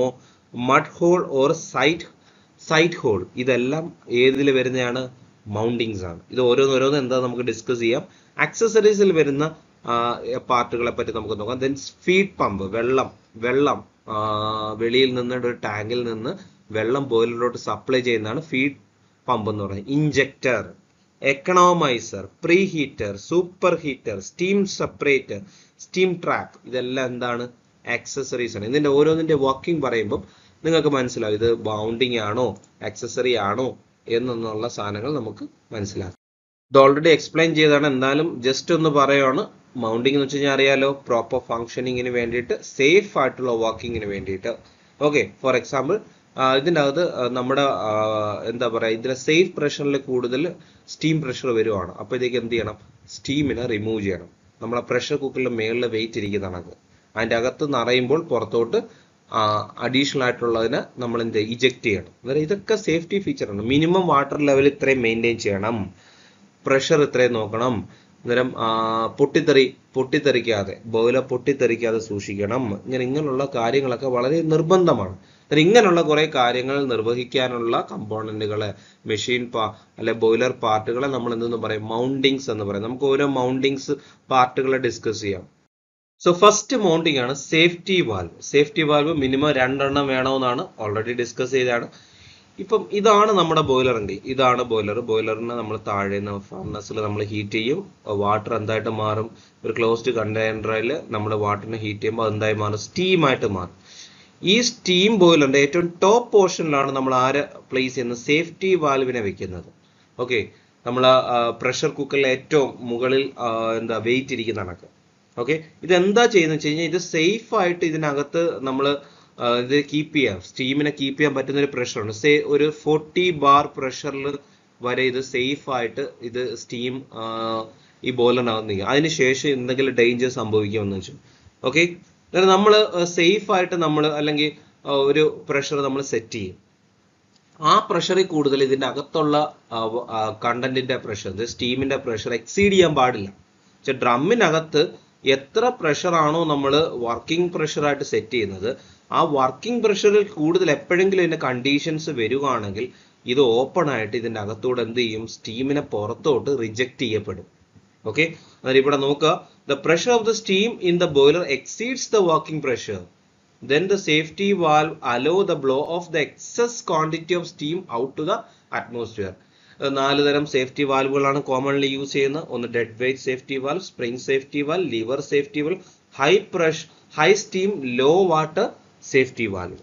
mud hole or sight sight hole ഇതെല്ലാം ഏതിൽ വരുന്നതാണ് mountings ആണ് ഇത് ഓരോന്നോരോന്ന് എന്താ നമുക്ക് ഡിസ്കസ് ചെയ്യാം അക്സസറീസിൽ വരുന്ന പാർട്ടുകളെ പറ്റി നമുക്ക് നോക്കാം ദെൻ ഫീഡ് പമ്പ് വെള്ളം വെള്ളം വെളിയിൽ നിന്ന് ഒരു ടാങ്കിൽ നിന്ന് വെള്ളം ബോയിലറിലോട്ട് സപ്ലൈ ചെയ്യുന്നതാണ് ഫീഡ് പമ്പ് എന്ന് പറയുന്നത് injector economiser preheater superheater steam separator steam trap ഇതെല്ലാം എന്താണ് ആക്സസറീസ് ആണ് ഇതിന്റെ ഓരോന്നിന്റെ വർക്കിംഗ് പറയുമ്പോൾ നിങ്ങൾക്ക് മനസ്സിലാവും ഇത് ബൗണ്ടിങ് ആണോ ആക്സസറി ആണോ എന്നുള്ള സാധനങ്ങൾ നമുക്ക് മനസ്സിലാക്കാം ഇത് ഓൾറെഡി എക്സ്പ്ലെയിൻ ചെയ്താണ് എന്നാലും ജസ്റ്റ് ഒന്ന് പറയുവാണ് മൗണ്ടിങ് എന്ന് വെച്ച് കഴിഞ്ഞാൽ അറിയാലോ പ്രോപ്പർ ഫങ്ഷനിങ്ങിന് വേണ്ടിയിട്ട് സേഫ് ആയിട്ടുള്ള വർക്കിങ്ങിന് വേണ്ടിയിട്ട് ഓക്കെ ഫോർ എക്സാമ്പിൾ ഇതിൻ്റെ അകത്ത് നമ്മുടെ എന്താ പറയുക ഇതിലെ സേഫ് പ്രഷറിൽ കൂടുതൽ സ്റ്റീം പ്രഷർ വരുവാണ് അപ്പോൾ ഇതേക്ക് എന്ത് ചെയ്യണം സ്റ്റീമിനെ റിമൂവ് ചെയ്യണം നമ്മളെ പ്രഷർ കുക്കറിൽ മേളിൽ വെയിറ്റ് ഇരിക്കുന്നതാണ് അതിൻ്റെ അകത്ത് നിറയുമ്പോൾ പുറത്തോട്ട് അഡീഷണൽ ആയിട്ടുള്ളതിനെ നമ്മൾ എന്ത് ഇജക്ട് ചെയ്യണം അന്നേരം ഇതൊക്കെ സേഫ്റ്റി ഫീച്ചറാണ് മിനിമം വാട്ടർ ലെവൽ ഇത്രയും മെയിൻറ്റെയിൻ ചെയ്യണം പ്രഷർ ഇത്രയും നോക്കണം അന്നേരം ആ, പൊട്ടിത്തെറി പൊട്ടിത്തെറിക്കാതെ ബോയിലർ പൊട്ടിത്തെറിക്കാതെ സൂക്ഷിക്കണം ഇങ്ങനെ ഇങ്ങനെയുള്ള കാര്യങ്ങളൊക്കെ വളരെ നിർബന്ധമാണ് അന്നേരം ഇങ്ങനെയുള്ള കുറെ കാര്യങ്ങൾ നിർവഹിക്കാനുള്ള കമ്പോണന്റുകളെ മെഷീൻ പാ അല്ലെ ബോയിലർ പാർട്ടുകളെ നമ്മൾ എന്തെന്ന് പറയും മൗണ്ടിങ്സ് എന്ന് പറയും നമുക്ക് ഓരോ മൗണ്ടിങ്സ് പാർട്ടുകളെ ഡിസ്കസ് ചെയ്യാം സോ ഫസ്റ്റ് മൗണ്ടിങ് ആണ് safety valve safety valve minimum രണ്ടെണ്ണം വേണമെന്നാണ് ഓൾറെഡി ഡിസ്കസ് ചെയ്തതാണ് ഇപ്പം ഇതാണ് നമ്മുടെ ബോയിലറിന്റെ ഇതാണ് ബോയിലർ ബോയിലറിനെ നമ്മൾ താഴെ ഫർണസിൽ നമ്മൾ ഹീറ്റ് ചെയ്യും വാട്ടർ എന്തായിട്ട് മാറും ഒരു ക്ലോസ്ഡ് കണ്ടെയ്നറിൽ നമ്മൾ വാട്ടറിനെ ഹീറ്റ് ചെയ്യുമ്പോൾ അത് എന്തായി മാറും സ്റ്റീം ആയിട്ട് മാറും ഈ സ്റ്റീം ബോയിലറിന്റെ ഏറ്റവും ടോപ്പ് പോർഷനിലാണ് നമ്മൾ ആര് പ്ലേസ് ചെയ്യുന്നത് സേഫ്റ്റി വാൽവിനെ വെക്കുന്നത് ഓക്കെ നമ്മൾ പ്രഷർ കുക്കറിലെ ഏറ്റവും മുകളിൽ ആ, എന്താ വെയിറ്റ് ഇരിക്കുന്ന കണക്ക് ഓക്കെ ഇത് എന്താ ചെയ്യുന്നത് വെച്ച് കഴിഞ്ഞാൽ ഇത് സേഫ് ആയിട്ട് ഇതിനകത്ത് നമ്മൾ ഇത് കീപ്പ് ചെയ്യാം സ്റ്റീമിനെ കീപ്പ് ചെയ്യാൻ പറ്റുന്ന ഒരു പ്രഷറുണ്ട് സേ ഒരു ഫോർട്ടി ബാർ പ്രഷറിൽ വരെ ഇത് സേഫ് ആയിട്ട് ഇത് സ്റ്റീം ഈ ബോയിലറിനകത്ത് നിൽക്കും അതിനുശേഷം എന്തെങ്കിലും ഡേഞ്ചർ സംഭവിക്കുമെന്ന് വെച്ചു ഓക്കെ നമ്മൾ സേഫ് ആയിട്ട് നമ്മൾ അല്ലെങ്കിൽ ആ, ഒരു പ്രഷർ നമ്മൾ സെറ്റ് ചെയ്യും ആ പ്രഷറിൽ കൂടുതൽ ഇതിന്റെ അകത്തുള്ള കണ്ടന്റിന്റെ പ്രഷർ സ്റ്റീമിന്റെ പ്രഷർ എക്സീഡ് ചെയ്യാൻ പാടില്ല പക്ഷെ ഡ്രമ്മിനകത്ത് എത്ര പ്രഷർ ആണോ നമ്മൾ വർക്കിംഗ് പ്രഷറായിട്ട് സെറ്റ് ചെയ്യുന്നത് ആ വർക്കിംഗ് പ്രഷറിൽ കൂടുതൽ എപ്പോഴെങ്കിലും ഇതിന്റെ കണ്ടീഷൻസ് വരികയാണെങ്കിൽ ഇത് ഓപ്പൺ ആയിട്ട് ഇതിന്റെ അകത്തൂടെ എന്ത് ചെയ്യും സ്റ്റീമിനെ പുറത്തോട്ട് റിജക്ട് ചെയ്യപ്പെടും ഓക്കെ അതായത് ഇവിടെ നോക്കുക the pressure of the steam in the boiler exceeds the working pressure then the safety valve allow the blow of the excess quantity of steam out to the atmosphere ഏർ നാല് തരം safety വാൽവുകളാണ് commonly use ചെയ്യുന്നത് ഒന്ന് dead weight safety valve spring safety valve lever safety valve high pressure high steam low water safety valve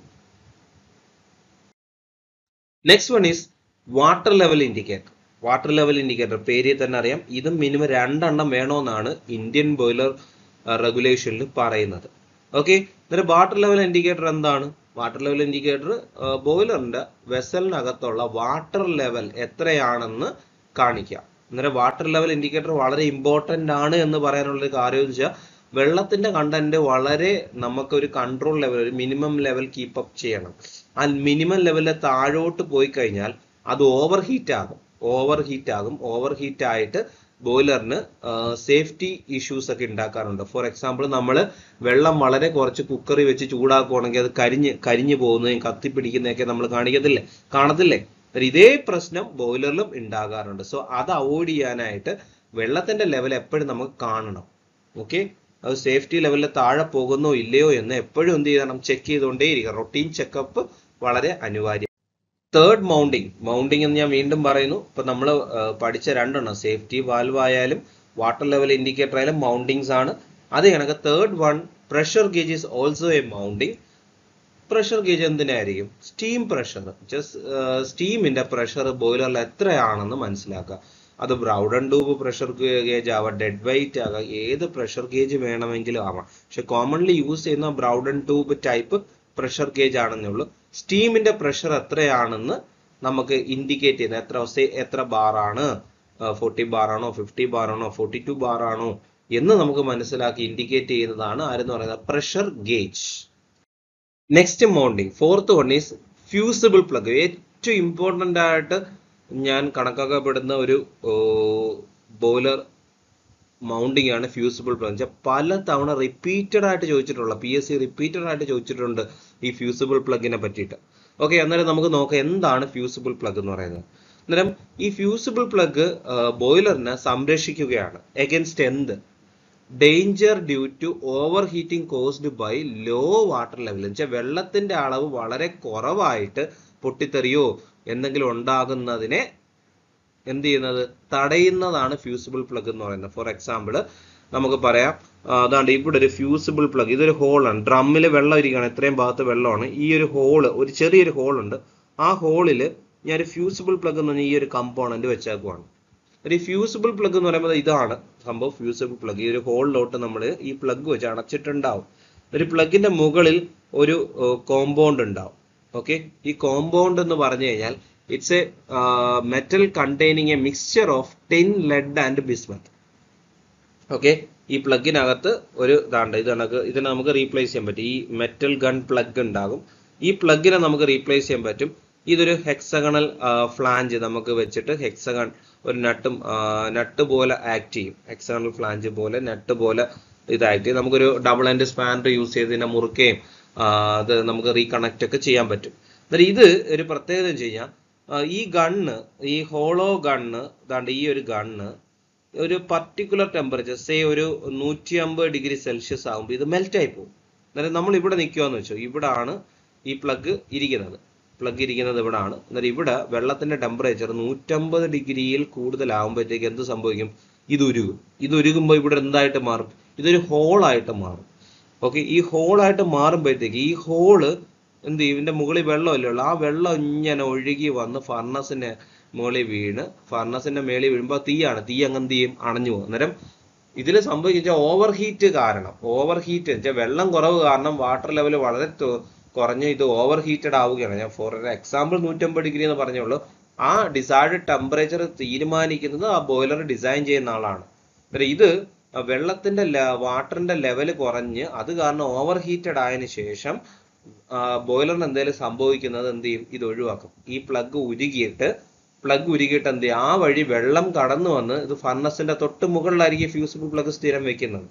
next one is water level indicator water level indicator പേരിൽ തന്നെ അറിയാം ഇത് മിനിമം രണ്ടെണ്ണം വേണമെന്നാണ് Indian boiler റെഗുലേഷനിൽ പറയുന്നത് okay എന്നിട്ട് water level indicator എന്താണ് water level indicator ബോയിലറിന്റെ വെസലിനകത്തുള്ള വാട്ടർ ലെവൽ എത്രയാണെന്ന് കാണിക്കാം അന്നേരം വാട്ടർ ലെവൽ ഇൻഡിക്കേറ്റർ വളരെ ഇമ്പോർട്ടന്റ് ആണ് എന്ന് പറയാനുള്ള ഒരു കാര്യം എന്ന് വെച്ചാൽ വെള്ളത്തിന്റെ കണ്ടന്റ് വളരെ നമുക്കൊരു കൺട്രോൾ ലെവൽ ഒരു മിനിമം ലെവൽ കീപ്പ് അപ്പ് ചെയ്യണം ആ മിനിമം ലെവലിൽ താഴോട്ട് പോയി കഴിഞ്ഞാൽ അത് ഓവർ ഹീറ്റ് ആകും ഓവർ ഹീറ്റ് ആകും ഓവർ ഹീറ്റ് ആയിട്ട് ബോയിലറിന് സേഫ്റ്റി ഇഷ്യൂസ് ഒക്കെ ഉണ്ടാക്കാറുണ്ട് ഫോർ എക്സാമ്പിൾ നമ്മൾ വെള്ളം വളരെ കുറച്ച് കുക്കറി വെച്ച് ചൂടാക്കുവാണെങ്കിൽ അത് കരിഞ്ഞ് കരിഞ്ഞു പോകുന്നതും കത്തിപ്പിടിക്കുന്നതൊക്കെ നമ്മൾ കാണിക്കത്തില്ലേ കാണത്തില്ലേ അന്നേരം ഇതേ പ്രശ്നം ബോയിലറിലും ഉണ്ടാകാറുണ്ട് സോ അത് അവോയ്ഡ് ചെയ്യാനായിട്ട് വെള്ളത്തിന്റെ ലെവൽ എപ്പോഴും നമുക്ക് കാണണം ഓക്കെ അത് സേഫ്റ്റി ലെവലിൽ താഴെ പോകുന്നോ ഇല്ലയോ എന്ന് എപ്പോഴും എന്ത് ചെയ്യണം ചെക്ക് ചെയ്തുകൊണ്ടേയിരിക്കുക റൊട്ടീൻ ചെക്കപ്പ് വളരെ അനിവാര്യം തേർഡ് മൗണ്ടിങ് മൗണ്ടിങ് എന്ന് ഞാൻ വീണ്ടും പറയുന്നു ഇപ്പൊ നമ്മൾ പഠിച്ച രണ്ടെണ്ണം സേഫ്റ്റി വാൽവ് ആയാലും വാട്ടർ ലെവൽ ഇൻഡിക്കേറ്റർ ആയാലും മൗണ്ടിങ്സ് ആണ് അത് കണക്ക് third one pressure gauge is also a mounting pressure gauge എന്തിനായിരിക്കും സ്റ്റീം പ്രഷർ സ്റ്റീമിന്റെ പ്രഷർ ബോയിലറിൽ എത്രയാണെന്ന് മനസ്സിലാക്കുക അത് ബ്രൗഡൻ ട്യൂബ് പ്രഷർ ഗേജ് ആവാം ഡെഡ് വെയിറ്റ് ആകാം ഏത് പ്രഷർ ഗേജ് വേണമെങ്കിലും ആവാം പക്ഷെ കോമൺലി യൂസ് ചെയ്യുന്ന Bourdon tube type pressure gauge ആണെന്നേ ഉള്ളൂ സ്റ്റീമിന്റെ പ്രഷർ എത്രയാണെന്ന് നമുക്ക് ഇൻഡിക്കേറ്റ് ചെയ്യുന്നത് എത്ര സേ എത്ര ബാർ ആണ് ഫോർട്ടി ബാർ ആണോ ഫിഫ്റ്റി ബാർ ആണോ ഫോർട്ടി ടു ബാർ ആണോ എന്ന് നമുക്ക് മനസ്സിലാക്കി ഇൻഡിക്കേറ്റ് ചെയ്യുന്നതാണ് ആരെന്ന് പറയുന്നത് pressure gauge next mounting fourth one is fusible plug ഏറ്റവും ഇമ്പോർട്ടൻ്റ് ആയിട്ട് ഞാൻ കണക്കാക്കപ്പെടുന്ന ഒരു ബോയിലർ മൗണ്ടിങ് ആണ് ഫ്യൂസിബിൾ പ്ലഗ് വെച്ചാൽ പല തവണ റിപ്പീറ്റഡ് ആയിട്ട് ചോദിച്ചിട്ടുള്ള പി എസ് സി റിപ്പീറ്റഡ് ആയിട്ട് ചോദിച്ചിട്ടുണ്ട് ഈ ഫ്യൂസിബിൾ പ്ലഗിനെ പറ്റിയിട്ട് ഓക്കെ അന്നേരം നമുക്ക് നോക്കാം എന്താണ് ഫ്യൂസിബിൾ പ്ലഗ് എന്ന് പറയുന്നത് അന്നേരം ഈ ഫ്യൂസിബിൾ പ്ലഗ് ബോയിലറിനെ സംരക്ഷിക്കുകയാണ് എഗൻസ്റ്റ് എന്ത് danger due to overheating caused by low water level എന്ന് വെച്ചാൽ വെള്ളത്തിന്റെ അളവ് വളരെ കുറവായിട്ട് പൊട്ടിത്തെറിയോ എന്തെങ്കിലും ഉണ്ടാകുന്നതിനെ എന്ത് ചെയ്യുന്നത് തടയുന്നതാണ് ഫ്യൂസിബിൾ പ്ലഗ് എന്ന് പറയുന്നത് ഫോർ എക്സാമ്പിൾ നമുക്ക് പറയാം ആ, അതാണ്ട് ഇവിടെ ഒരു ഫ്യൂസിബിൾ പ്ലഗ് ഇതൊരു ഹോളാണ് ഡ്രമ്മിൽ വെള്ളം ഇരിക്കുകയാണ് ഇത്രയും ഭാഗത്ത് വെള്ളമാണ് ഈ ഒരു ഹോള് ഒരു ചെറിയൊരു ഹോൾ ഉണ്ട് ആ ഹോളിൽ ഞാൻ ഒരു ഫ്യൂസിബിൾ പ്ലഗ് എന്ന് പറഞ്ഞ ഈ ഒരു കമ്പോണന്റ് വെച്ചേക്കുവാണ് ഒരു ഫ്യൂസിബിൾ പ്ലഗ് എന്ന് പറയുമ്പോൾ ഇതാണ് സംഭവം ഫ്യൂസിബിൾ പ്ലഗ് ഈ ഒരു ഹോളിലോട്ട് നമ്മൾ ഈ പ്ലഗ് വെച്ച് അടച്ചിട്ടുണ്ടാവും ഒരു പ്ലഗിന്റെ മുകളിൽ ഒരു കോമ്പൗണ്ട് ഉണ്ടാവും ഓക്കെ ഈ കോമ്പൗണ്ട് എന്ന് പറഞ്ഞു കഴിഞ്ഞാൽ it's a metal containing a mixture of tin lead and bismuth okay ഈ പ്ലഗിനകത്ത് ഒരു ഇതാണ്ട് ഇത് കണക്ക് ഇതിനെ നമുക്ക് റീപ്ലേസ് ചെയ്യാൻ പറ്റും ഈ മെറ്റൽ ഗൺ പ്ലഗ് ഉണ്ടാകും ഈ പ്ലഗിനെ നമുക്ക് റീപ്ലേസ് ചെയ്യാൻ പറ്റും ഇതൊരു ഹെക്സഗണൽ ഫ്ലാഞ്ച് നമുക്ക് വെച്ചിട്ട് ഹെക്സഗൺ ഒരു നട്ടും നട്ട് പോലെ ആക്ട് ചെയ്യും ഹെക്സഗണൽ ഫ്ലാഞ്ച് പോലെ നട്ട് പോലെ ഇതായിട്ട് നമുക്കൊരു ഡബിൾ എൻഡ് സ്പാനർ യൂസ് ചെയ്ത് ഇതിനെ മുറുക്കുകയും ആ, അത് നമുക്ക് റീകണക്ട് ഒക്കെ ചെയ്യാൻ പറ്റും അന്നേരം ഇത് ഒരു പ്രത്യേകത വെച്ച് കഴിഞ്ഞാൽ ആ, ഈ ഗണ്ണ് ഈ ഹോളോ ഗണ്ണ് ദാണ്ട് ഈ ഒരു ഗണ്ണ് ഒരു പർട്ടിക്കുലർ ടെമ്പറേച്ചർ സേ ഒരു നൂറ്റി അമ്പത് ഡിഗ്രി സെൽഷ്യസ് ആകുമ്പോൾ ഇത് മെൽറ്റ് ആയി പോകും അന്നേരം നമ്മൾ ഇവിടെ നിൽക്കുകയെന്ന് വെച്ചോ ഇവിടാണ് ഈ പ്ലഗ് ഇരിക്കുന്നത് പ്ലഗ് ഇരിക്കുന്നത് ഇവിടെ ആണ് അന്നേരം ഇവിടെ വെള്ളത്തിന്റെ ടെമ്പറേച്ചർ നൂറ്റമ്പത് ഡിഗ്രിയിൽ കൂടുതലാകുമ്പോഴത്തേക്ക് എന്ത് സംഭവിക്കും ഇത് ഉരുകും ഇത് ഉരുകുമ്പോൾ ഇവിടെ എന്തായിട്ട് മാറും ഇതൊരു ഹോളായിട്ട് മാറും ഓക്കെ ഈ ഹോളായിട്ട് മാറുമ്പോഴത്തേക്ക് ഈ ഹോള് എന്ത് ചെയ്യും ഇതിന്റെ മുകളിൽ വെള്ളമല്ലേ ഉള്ളൂ ആ വെള്ളം ഇങ്ങനെ ഒഴുകി വന്ന് ഫർണസിന്റെ മുകളിൽ വീണ് ഫർണസിന്റെ മേളിൽ വീഴുമ്പോൾ തീയാണ് തീ അങ്ങ് എന്ത് ചെയ്യും അണഞ്ഞു പോകും അന്നേരം ഇതിൽ സംഭവിച്ച ഓവർ ഹീറ്റ് കാരണം ഓവർ ഹീറ്റ് വെച്ചാൽ വെള്ളം കുറവ് കാരണം വാട്ടർ ലെവൽ വളരെ തു- കുറഞ്ഞ് ഇത് ഓവർ ഹീറ്റഡ് ആവുകയാണ് ഞാൻ ഫോർ എക്സാമ്പിൾ നൂറ്റമ്പത് ഡിഗ്രി എന്ന് പറഞ്ഞുള്ളൂ ആ ഡിസൈഡ് ടെമ്പറേച്ചർ തീരുമാനിക്കുന്നത് ആ ബോയിലർ ഡിസൈൻ ചെയ്യുന്ന ആളാണ് അന്നേരം ഇത് വെള്ളത്തിന്റെ വാട്ടറിന്റെ ലെവൽ കുറഞ്ഞ് അത് കാരണം ഓവർ ഹീറ്റഡ് ആയതിനു ശേഷം ബോയിലറിന് എന്തെങ്കിലും സംഭവിക്കുന്നത് എന്ത് ചെയ്യും ഇത് ഒഴിവാക്കും ഈ പ്ലഗ് ഉരുകിയിട്ട് പ്ലഗ് ഉരുകിയിട്ട് എന്ത് ചെയ്യും ആ വഴി വെള്ളം കടന്നു വന്ന് ഇത് ഫർണസിന്റെ തൊട്ട് മുകളിലായിരിക്കും ഫ്യൂസിബിൾ പ്ലഗ് സ്ഥിരം വെക്കുന്നത്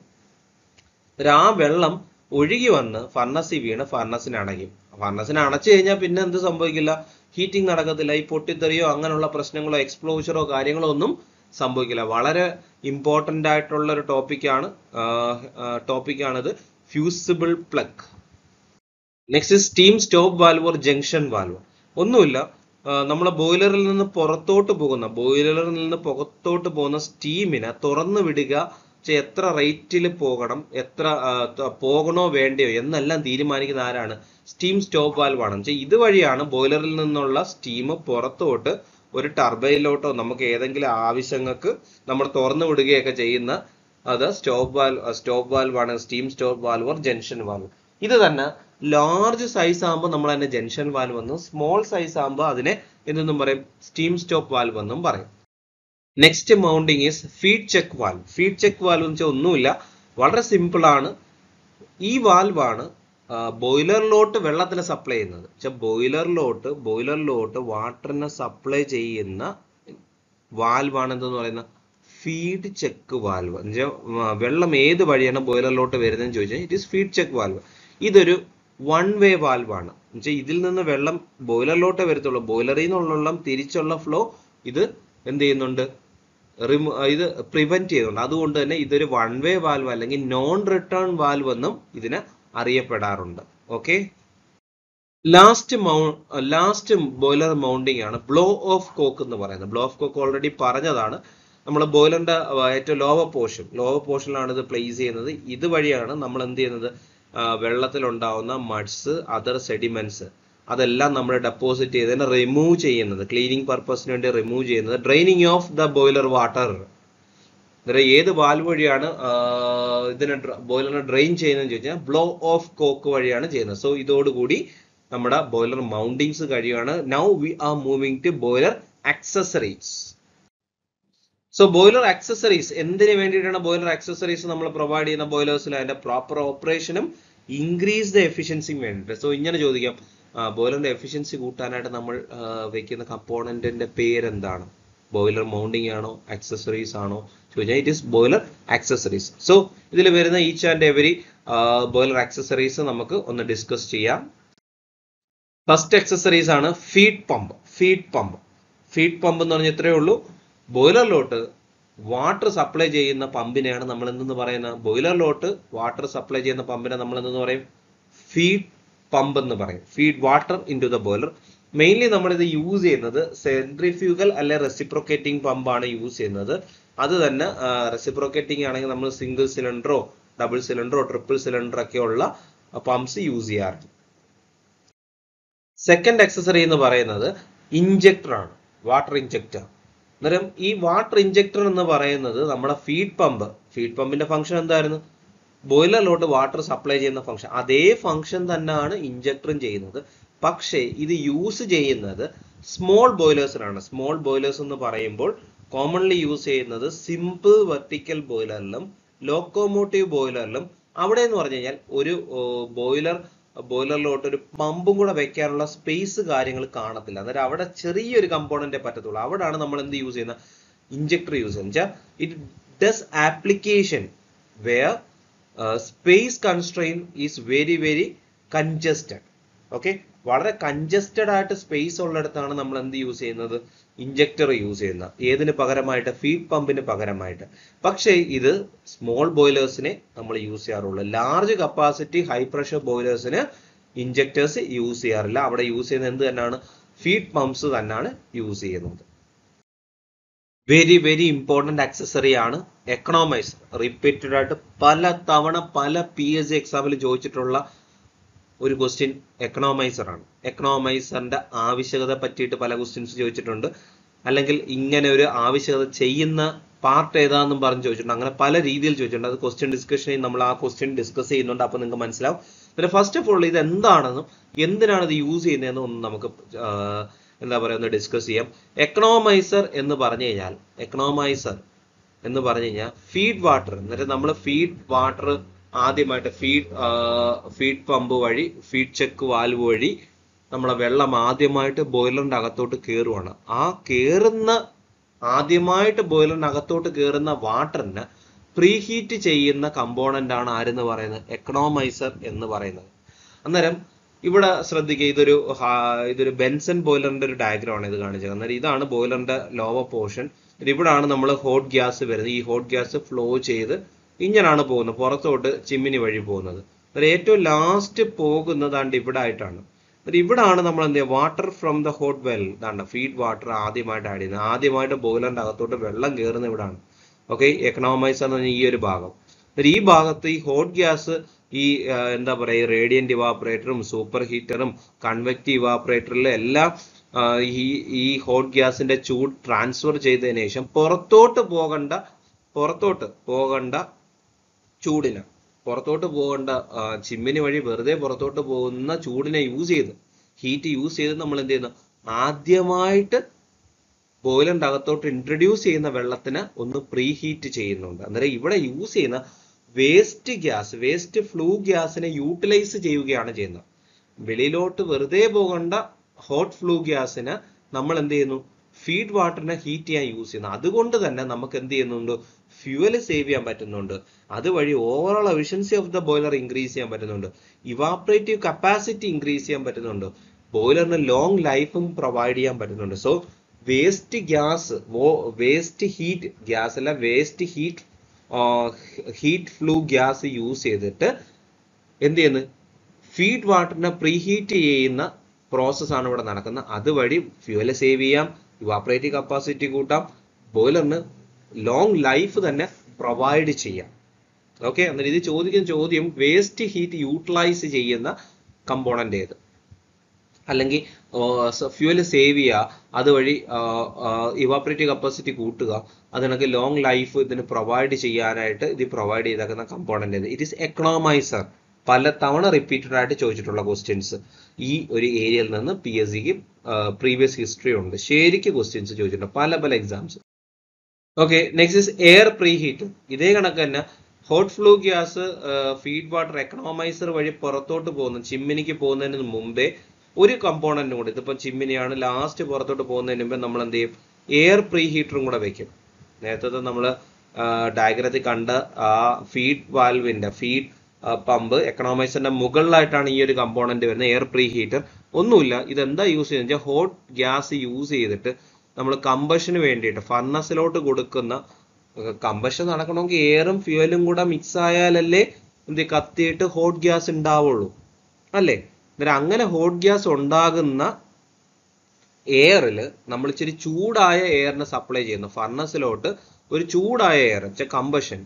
അന്നേരം ആ വെള്ളം ഒഴുകി വന്ന് ഫർണസിൽ വീണ് ഫർണസിനെ അണയ്ക്കും ഫർണസിനെ അണച്ചു കഴിഞ്ഞാൽ പിന്നെ എന്ത് സംഭവിക്കില്ല ഹീറ്റിംഗ് നടക്കത്തില്ല ഈ പൊട്ടിത്തെറിയോ അങ്ങനെയുള്ള പ്രശ്നങ്ങളോ എക്സ്പ്ലോഷറോ കാര്യങ്ങളോ ഒന്നും സംഭവിക്കില്ല വളരെ ഇമ്പോർട്ടൻ്റ് ആയിട്ടുള്ള ഒരു ടോപ്പിക്കാണ് ടോപ്പിക്കാണിത് fusible plug next steam stop valve or junction valve ഒന്നുമില്ല നമ്മളെ ബോയിലറിൽ നിന്ന് പുറത്തോട്ട് പോകുന്ന ബോയിലറിൽ നിന്ന് പുറത്തോട്ട് പോകുന്ന സ്റ്റീമിനെ തുറന്നു വിടുക ചെ- എത്ര റേറ്റിൽ പോകണം എത്ര ആ, ത- പോകണോ വേണ്ടയോ എന്നെല്ലാം തീരുമാനിക്കുന്ന ആരാണ് സ്റ്റീം സ്റ്റോപ്പ് വാൽവ് ആണ് വെച്ചാൽ ഇതുവഴിയാണ് ബോയിലറിൽ നിന്നുള്ള സ്റ്റീം പുറത്തോട്ട് ഒരു ടർബൈനിലോട്ടോ നമുക്ക് ഏതെങ്കിലും ആവശ്യങ്ങൾക്ക് നമ്മൾ തുറന്നു വിടുകയൊക്കെ ചെയ്യുന്ന അത് സ്റ്റോപ്പ് വാൽവ് സ്റ്റോപ്പ് വാൽവ് ആണ് steam stop valve or junction valve ഇത് തന്നെ ലാർജ് സൈസ് ആകുമ്പോൾ നമ്മൾ അതിനെ ജംഗ്ഷൻ വാൽവ് എന്നും സ്മോൾ സൈസ് ആകുമ്പോൾ അതിനെ എന്തെന്നും പറയും സ്റ്റീം സ്റ്റോപ്പ് വാൽവ് എന്നും പറയും next mounting is feed check valve feed check valve എന്ന് വെച്ചാൽ ഒന്നുമില്ല വളരെ സിമ്പിൾ ആണ് ഈ വാൽവാണ് ബോയിലറിലോട്ട് വെള്ളത്തിന് സപ്ലൈ ചെയ്യുന്നത് വെച്ചാൽ ബോയിലറിലോട്ട് ബോയിലറിലോട്ട് വാട്ടറിനെ സപ്ലൈ ചെയ്യുന്ന വാൽവാണ് എന്തെന്ന് പറയുന്ന ഫീഡ് ചെക്ക് വാൽവ് എന്നുവെച്ചാൽ വെള്ളം ഏത് വഴിയാണ് ബോയിലറിലോട്ട് വരുന്നതെന്ന് ചോദിച്ചാൽ it is feed check valve ഇതൊരു വൺ വേ വാൽവാണ് എന്നുവെച്ചാൽ ഇതിൽ നിന്ന് വെള്ളം ബോയിലറിലോട്ടേ വരത്തുള്ളൂ ബോയിലറിൽ നിന്നുള്ള വെള്ളം തിരിച്ചുള്ള ഫ്ലോ ഇത് എന്ത് ചെയ്യുന്നുണ്ട് റിമൂ ഇത് പ്രിവെന്റ് ചെയ്യുന്നുണ്ട് അതുകൊണ്ട് തന്നെ ഇതൊരു വൺ വേ വാൽവ് അല്ലെങ്കിൽ നോൺ റിട്ടേൺ വാൽവ് എന്നും ഇതിനെ അറിയപ്പെടാറുണ്ട് ഓക്കെ ലാസ്റ്റ് മൗ ലാസ്റ്റ് ബോയിലർ മൗണ്ടിങ് ആണ് ബ്ലോ ഓഫ് കോക്ക് എന്ന് പറയുന്നത് ബ്ലോ ഓഫ് കോക്ക് ഓൾറെഡി പറഞ്ഞതാണ് നമ്മൾ ബോയിലറിന്റെ ഏറ്റവും ലോവർ പോർഷൻ ലോവർ പോർഷനിലാണ് ഇത് പ്ലേസ് ചെയ്യുന്നത് ഇതുവഴിയാണ് നമ്മൾ എന്ത് ചെയ്യുന്നത് വെള്ളത്തിലുണ്ടാവുന്ന മഡ്സ് അതർ സെഡിമെന്റ്സ് അതെല്ലാം നമ്മൾ ഡെപ്പോസിറ്റ് ചെയ്തതിനെ റിമൂവ് ചെയ്യുന്നത് ക്ലീനിങ് പർപ്പസിന് വേണ്ടി റിമൂവ് ചെയ്യുന്നത് draining of the boiler water അന്നേരം ഏത് വാൽവ് വഴിയാണ് ആ, ഇതിനെ ബോയിലറിനെ ഡ്രെയിൻ ചെയ്യുന്നതെന്ന് ചോദിച്ചാൽ ബ്ലോ ഓഫ് കോക്ക് വഴിയാണ് ചെയ്യുന്നത് സോ ഇതോടുകൂടി നമ്മുടെ ബോയിലർ മൗണ്ടിങ്സ് കഴിയുകയാണ് now we are moving to boiler accessories so boiler accessories എന്തിനു വേണ്ടിയിട്ടാണ് ബോയിലർ ആക്സസറീസ് നമ്മൾ പ്രൊവൈഡ് ചെയ്യുന്ന ബോയിലേഴ്സിൽ അതിന്റെ പ്രോപ്പർ ഓപ്പറേഷനും ഇൻക്രീസ് ദ എഫിഷ്യൻസിയും വേണ്ടിയിട്ട് സോ ഇങ്ങനെ ചോദിക്കാം ബോയിലറിന്റെ എഫിഷ്യൻസി കൂട്ടാനായിട്ട് നമ്മൾ ആ, വെക്കുന്ന കമ്പോണന്റിന്റെ പേരെന്താണ് ബോയിലർ മൗണ്ടിങ് ആണോ ആക്സസറീസ് ആണോ ചോദിച്ചാൽ it is boiler accessories so ഇതിൽ വരുന്ന each and every boiler accessories നമുക്ക് ഒന്ന് ഡിസ്കസ് ചെയ്യാം ഫസ്റ്റ് ആക്സസറീസ് ആണ് feed pump feed pump feed pump എന്ന് പറഞ്ഞാൽ ഇത്രയേ ഉള്ളൂ ബോയിലറിലോട്ട് വാട്ടർ സപ്ലൈ ചെയ്യുന്ന പമ്പിനെയാണ് നമ്മൾ എന്തെന്ന് പറയുന്നത് ബോയിലറിലോട്ട് വാട്ടർ സപ്ലൈ ചെയ്യുന്ന പമ്പിനെ നമ്മൾ എന്തെന്ന് പറയും ഫീഡ് പമ്പ് എന്ന് പറയും feed water into the boiler mainly നമ്മൾ ഇത് യൂസ് ചെയ്യുന്നത് സെൻട്രിഫ്യൂഗൽ അല്ലെ റെസിപ്രോക്കേറ്റിംഗ് പമ്പാണ് യൂസ് ചെയ്യുന്നത് അത് തന്നെ റെസിപ്രോക്കേറ്റിംഗ് ആണെങ്കിൽ നമ്മൾ സിംഗിൾ സിലിണ്ടറോ ഡബിൾ സിലിണ്ടറോ ട്രിപ്പിൾ സിലിണ്ടർ ഒക്കെ ഉള്ള പമ്പ്സ് യൂസ് ചെയ്യാറുണ്ട് സെക്കൻഡ് അക്സസറി എന്ന് പറയുന്നത് ഇഞ്ചക്ടർ ആണ് വാട്ടർ ഇഞ്ചക്ടർ അന്നേരം ഈ വാട്ടർ ഇഞ്ചക്ടർ എന്ന് പറയുന്നത് നമ്മുടെ ഫീഡ് പമ്പ് ഫീഡ് പമ്പിന്റെ ഫംഗ്ഷൻ എന്തായിരുന്നു ബോയിലറിലോട്ട് വാട്ടർ സപ്ലൈ ചെയ്യുന്ന ഫംഗ്ഷൻ അതേ ഫംഗ്ഷൻ തന്നെയാണ് ഇഞ്ചക്ടറും ചെയ്യുന്നത് പക്ഷേ ഇത് യൂസ് ചെയ്യുന്നത് സ്മോൾ ബോയിലേഴ്സിനാണ് സ്മോൾ ബോയിലേഴ്സ് എന്ന് പറയുമ്പോൾ കോമൺലി യൂസ് ചെയ്യുന്നത് സിമ്പിൾ വെർട്ടിക്കൽ ബോയിലറിലും ലോക്കോമോട്ടീവ് ബോയിലറിലും അവിടെ എന്ന് പറഞ്ഞു കഴിഞ്ഞാൽ ഒരു ബോയിലർ ബോയിലറിലോട്ട് ഒരു പമ്പും കൂടെ വെക്കാനുള്ള സ്പേസ് കാര്യങ്ങൾ കാണത്തില്ല അന്നേരം അവിടെ ചെറിയൊരു കമ്പോണന്റേ പറ്റത്തുള്ളൂ അവിടെയാണ് നമ്മൾ എന്ത് യൂസ് ചെയ്യുന്നത് ഇഞ്ചക്ടർ യൂസ് ചെയ്യുന്നത് it does application where space constrain is very very congested okay വളരെ കൺജസ്റ്റഡ് ആയിട്ട് സ്പേസ് ഉള്ളിടത്താണ് നമ്മൾ എന്ത് യൂസ് ചെയ്യുന്നത് ഇഞ്ചക്ടർ യൂസ് ചെയ്യുന്നത് ഏതിന് പകരമായിട്ട് ഫീഡ് പമ്പിന് പകരമായിട്ട് പക്ഷേ ഇത് സ്മോൾ ബോയിലേഴ്സിനെ നമ്മൾ യൂസ് ചെയ്യാറുള്ളൂ ലാർജ് കപ്പാസിറ്റി ഹൈ പ്രഷർ ബോയിലേഴ്സിന് ഇഞ്ചക്ടേഴ്സ് യൂസ് ചെയ്യാറില്ല അവിടെ യൂസ് ചെയ്യുന്നത് എന്ത് തന്നെയാണ് ഫീഡ് പമ്പ്സ് തന്നെയാണ് യൂസ് ചെയ്യുന്നത് വെരി വെരി ഇമ്പോർട്ടന്റ് ആക്സസറി ആണ് എക്കണോമൈസർ റിപ്പീറ്റഡ് ആയിട്ട് പല തവണ പല പി എസ് സി എക്സാമിൽ ചോദിച്ചിട്ടുള്ള ഒരു ക്വസ്റ്റ്യൻ എക്കണോമൈസർ ആണ് എക്കണോമൈസറിന്റെ ആവശ്യകത പറ്റിയിട്ട് പല ക്വസ്റ്റ്യൻസ് ചോദിച്ചിട്ടുണ്ട് അല്ലെങ്കിൽ ഇങ്ങനെ ഒരു ആവശ്യകത ചെയ്യുന്ന പാർട്ട് ഏതാണെന്നും പറഞ്ഞ് ചോദിച്ചിട്ടുണ്ട് അങ്ങനെ പല രീതിയിൽ ചോദിച്ചിട്ടുണ്ട് അത് ക്വസ്റ്റ്യൻ ഡിസ്കഷനിൽ നമ്മൾ ആ ക്വസ്റ്റ്യൻ ഡിസ്കസ് ചെയ്യുന്നുണ്ട് അപ്പോൾ നിങ്ങൾക്ക് മനസ്സിലാവും പിന്നെ ഫസ്റ്റ് ഓഫ് ഓൾ ഇത് എന്താണെന്നും എന്തിനാണ് ഇത് യൂസ് ചെയ്യുന്നതെന്നും ഒന്ന് നമുക്ക് എന്താ പറയുക ഒന്ന് ഡിസ്കസ് ചെയ്യാം എക്കണോമൈസർ എന്ന് പറഞ്ഞു കഴിഞ്ഞാൽ എക്കണോമൈസർ എന്ന് പറഞ്ഞു കഴിഞ്ഞാൽ ഫീഡ് വാട്ടർ എന്നിട്ട് നമ്മൾ ഫീഡ് വാട്ടർ ആദ്യമായിട്ട് ഫീഡ് ഫീഡ് പമ്പ് വഴി ഫീഡ് ചെക്ക് വാൽവ് വഴി നമ്മളെ വെള്ളം ആദ്യമായിട്ട് ബോയിലറിന്റെ അകത്തോട്ട് കയറുവാണ് ആ കയറുന്ന ആദ്യമായിട്ട് ബോയിലറിന്റെ അകത്തോട്ട് കയറുന്ന വാട്ടറിന് പ്രീഹീറ്റ് ചെയ്യുന്ന കമ്പോണന്റ് ആണ് ആരെന്ന് പറയുന്നത് എക്കണോമൈസർ എന്ന് പറയുന്നത് അന്നേരം ഇവിടെ ശ്രദ്ധിക്കുക ഇതൊരു ഇതൊരു ബെൻസൺ ബോയിലറിന്റെ ഒരു ഡയഗ്രാം ആണ് ഇത് കാണിച്ചത് അന്നേരം ഇതാണ് ബോയിലറിന്റെ ലോവർ പോർഷൻ ഇവിടാണ് നമ്മൾ ഹോട്ട് ഗ്യാസ് വരുന്നത് ഈ ഹോട്ട് ഗ്യാസ് ഫ്ലോ ചെയ്ത് ഇങ്ങനാണ് പോകുന്നത് പുറത്തോട്ട് ചിമ്മിനി വഴി പോകുന്നത് അന്നേരം ഏറ്റവും ലാസ്റ്റ് പോകുന്നതാണ്ട് ഇവിടെ ആയിട്ടാണ് എന്നിട്ട് ഇവിടാണ് നമ്മൾ എന്ത് ചെയ്യുക water from the hot well ഇതാണ്ട് ഫീഡ് വാട്ടർ ആദ്യമായിട്ട് ആഡ് ചെയ്യുന്നത് ആദ്യമായിട്ട് ബോയിലറിന്റെ അകത്തോട്ട് വെള്ളം കയറുന്ന ഇവിടാണ് ഓക്കെ എക്കണോമൈസർ എന്ന് പറഞ്ഞാൽ ഈ ഒരു ഭാഗം എന്നിട്ട് ഈ ഭാഗത്ത് ഈ ഹോട്ട് ഗ്യാസ് ഈ എന്താ പറയുക റേഡിയന്റ് ഇവാപ്പറേറ്ററും സൂപ്പർ ഹീറ്ററും കൺവെക്റ്റീവ് ഇവാപ്പറേറ്ററിലും എല്ലാം ഈ ഈ ഹോട്ട് ഗ്യാസിന്റെ ചൂട് ട്രാൻസ്ഫർ ചെയ്തതിനു ശേഷം പുറത്തോട്ട് പോകേണ്ട പുറത്തോട്ട് പോകേണ്ട ചൂടിന് പുറത്തോട്ട് പോകേണ്ട ചിമ്മിനി വഴി വെറുതെ പുറത്തോട്ട് പോകുന്ന ചൂടിനെ യൂസ് ചെയ്ത് ഹീറ്റ് യൂസ് ചെയ്ത് നമ്മൾ എന്ത് ചെയ്യുന്നു ആദ്യമായിട്ട് ബോയിലറിന്റെ അകത്തോട്ട് ഇൻട്രൊഡ്യൂസ് ചെയ്യുന്ന വെള്ളത്തിന് ഒന്ന് പ്രീ ഹീറ്റ് ചെയ്യുന്നുണ്ട് അന്നേരം ഇവിടെ യൂസ് ചെയ്യുന്ന വേസ്റ്റ് ഗ്യാസ് വേസ്റ്റ് ഫ്ലൂ ഗ്യാസിനെ യൂട്ടിലൈസ് ചെയ്യുകയാണ് ചെയ്യുന്നത് വെളിയിലോട്ട് വെറുതെ പോകേണ്ട ഹോട്ട് ഫ്ലൂ ഗ്യാസിന് നമ്മൾ എന്ത് ചെയ്യുന്നു ഫീഡ് വാട്ടറിനെ ഹീറ്റ് ചെയ്യാൻ യൂസ് ചെയ്യുന്നു അതുകൊണ്ട് തന്നെ നമുക്ക് എന്ത് ചെയ്യുന്നുണ്ട് ഫ്യൂവൽ സേവ് ചെയ്യാൻ പറ്റുന്നുണ്ട് അതുവഴി overall efficiency of the boiler increase ചെയ്യാൻ പറ്റുന്നുണ്ട് ഇവാപ്പറേറ്റീവ് കപ്പാസിറ്റി ഇൻക്രീസ് ചെയ്യാൻ പറ്റുന്നുണ്ട് ബോയിലറിന് ലോങ് ലൈഫും പ്രൊവൈഡ് ചെയ്യാൻ പറ്റുന്നുണ്ട് so waste gas waste heat gas അല്ല waste heat heat flue gas use ചെയ്തിട്ട് എന്ത് ചെയ്യുന്നു ഫീഡ് വാട്ടറിനെ പ്രീഹീറ്റ് ചെയ്യുന്ന പ്രോസസ് ആണ് ഇവിടെ നടക്കുന്നത് അതുവഴി ഫ്യൂവൽ സേവ് ചെയ്യാം ഇവാപ്പറേറ്റീവ് കപ്പാസിറ്റി കൂട്ടാം ബോയിലറിന് ലോങ് ലൈഫ് തന്നെ പ്രൊവൈഡ് ചെയ്യാം ഓക്കെ എന്നിട്ട് ഇത് ചോദിക്കുന്ന ചോദ്യം വേസ്റ്റ് ഹീറ്റ് യൂട്ടിലൈസ് ചെയ്യുന്ന കമ്പോണന്റ് ഏത് അല്ലെങ്കിൽ ഫ്യൂവൽ സേവ് ചെയ്യുക അതുവഴി ഇവാപ്പറേറ്റീവ് കപ്പാസിറ്റി കൂട്ടുക അതിനൊക്കെ ലോങ് ലൈഫ് ഇതിന് പ്രൊവൈഡ് ചെയ്യാനായിട്ട് ഇത് പ്രൊവൈഡ് ചെയ്തേക്കുന്ന കമ്പോണന്റ് ഏത് ഇറ്റ് ഇസ് എക്കണോമൈസർ പല തവണ റിപ്പീറ്റഡ് ആയിട്ട് ചോദിച്ചിട്ടുള്ള ക്വസ്റ്റ്യൻസ് ഈ ഒരു ഏരിയയിൽ നിന്ന് പി എസ് സിക്ക് പ്രീവിയസ് ഹിസ്റ്ററി ഉണ്ട് ശരിക്ക് ക്വസ്റ്റ്യൻസ് ചോദിച്ചിട്ടുണ്ട് പല പല exams okay next is air pre heat ഇതേ കണക്ക് തന്നെ hot flue gas feed water economiser വഴി പുറത്തോട്ട് പോകുന്ന ചിമ്മിനിക്ക് പോകുന്നതിന് മുമ്പേ ഒരു കമ്പോണന്റും കൂടി ഇതിപ്പോൾ ചിമ്മിനിയാണ് ലാസ്റ്റ് പുറത്തോട്ട് പോകുന്നതിന് മുമ്പേ നമ്മൾ എന്ത് ചെയ്യും എയർ പ്രീ ഹീറ്ററും കൂടെ വെക്കും നേരത്തെ നമ്മൾ ഡയഗ്രത്തിൽ കണ്ട ആ ഫീഡ് വാൽവിന്റെ ഫീഡ് പമ്പ് എക്കണോമൈസറിന്റെ മുകളിലായിട്ടാണ് ഈ ഒരു കമ്പോണന്റ് വരുന്നത് എയർ പ്രീ ഹീറ്റർ ഒന്നുമില്ല ഇതെന്താ യൂസ് ചെയ്യുന്നത് വെച്ചാൽ ഹോട്ട് ഗ്യാസ് യൂസ് ചെയ്തിട്ട് നമ്മൾ കമ്പഷന് വേണ്ടിയിട്ട് ഫർണസിലോട്ട് കൊടുക്കുന്ന കമ്പഷൻ നടക്കണമെങ്കിൽ എയറും ഫ്യൂവലും കൂടെ മിക്സ് ആയാലല്ലേ എന്ത് കത്തിയിട്ട് ഹോട്ട് ഗ്യാസ് ഉണ്ടാവുള്ളൂ അല്ലേ അന്നേരം അങ്ങനെ ഹോട്ട് ഗ്യാസ് ഉണ്ടാകുന്ന എയറിൽ നമ്മൾ ഇച്ചിരി ചൂടായ എയറിനെ സപ്ലൈ ചെയ്യുന്നു ഫർണസിലോട്ട് ഒരു ചൂടായ എയർ വെച്ചാൽ combustion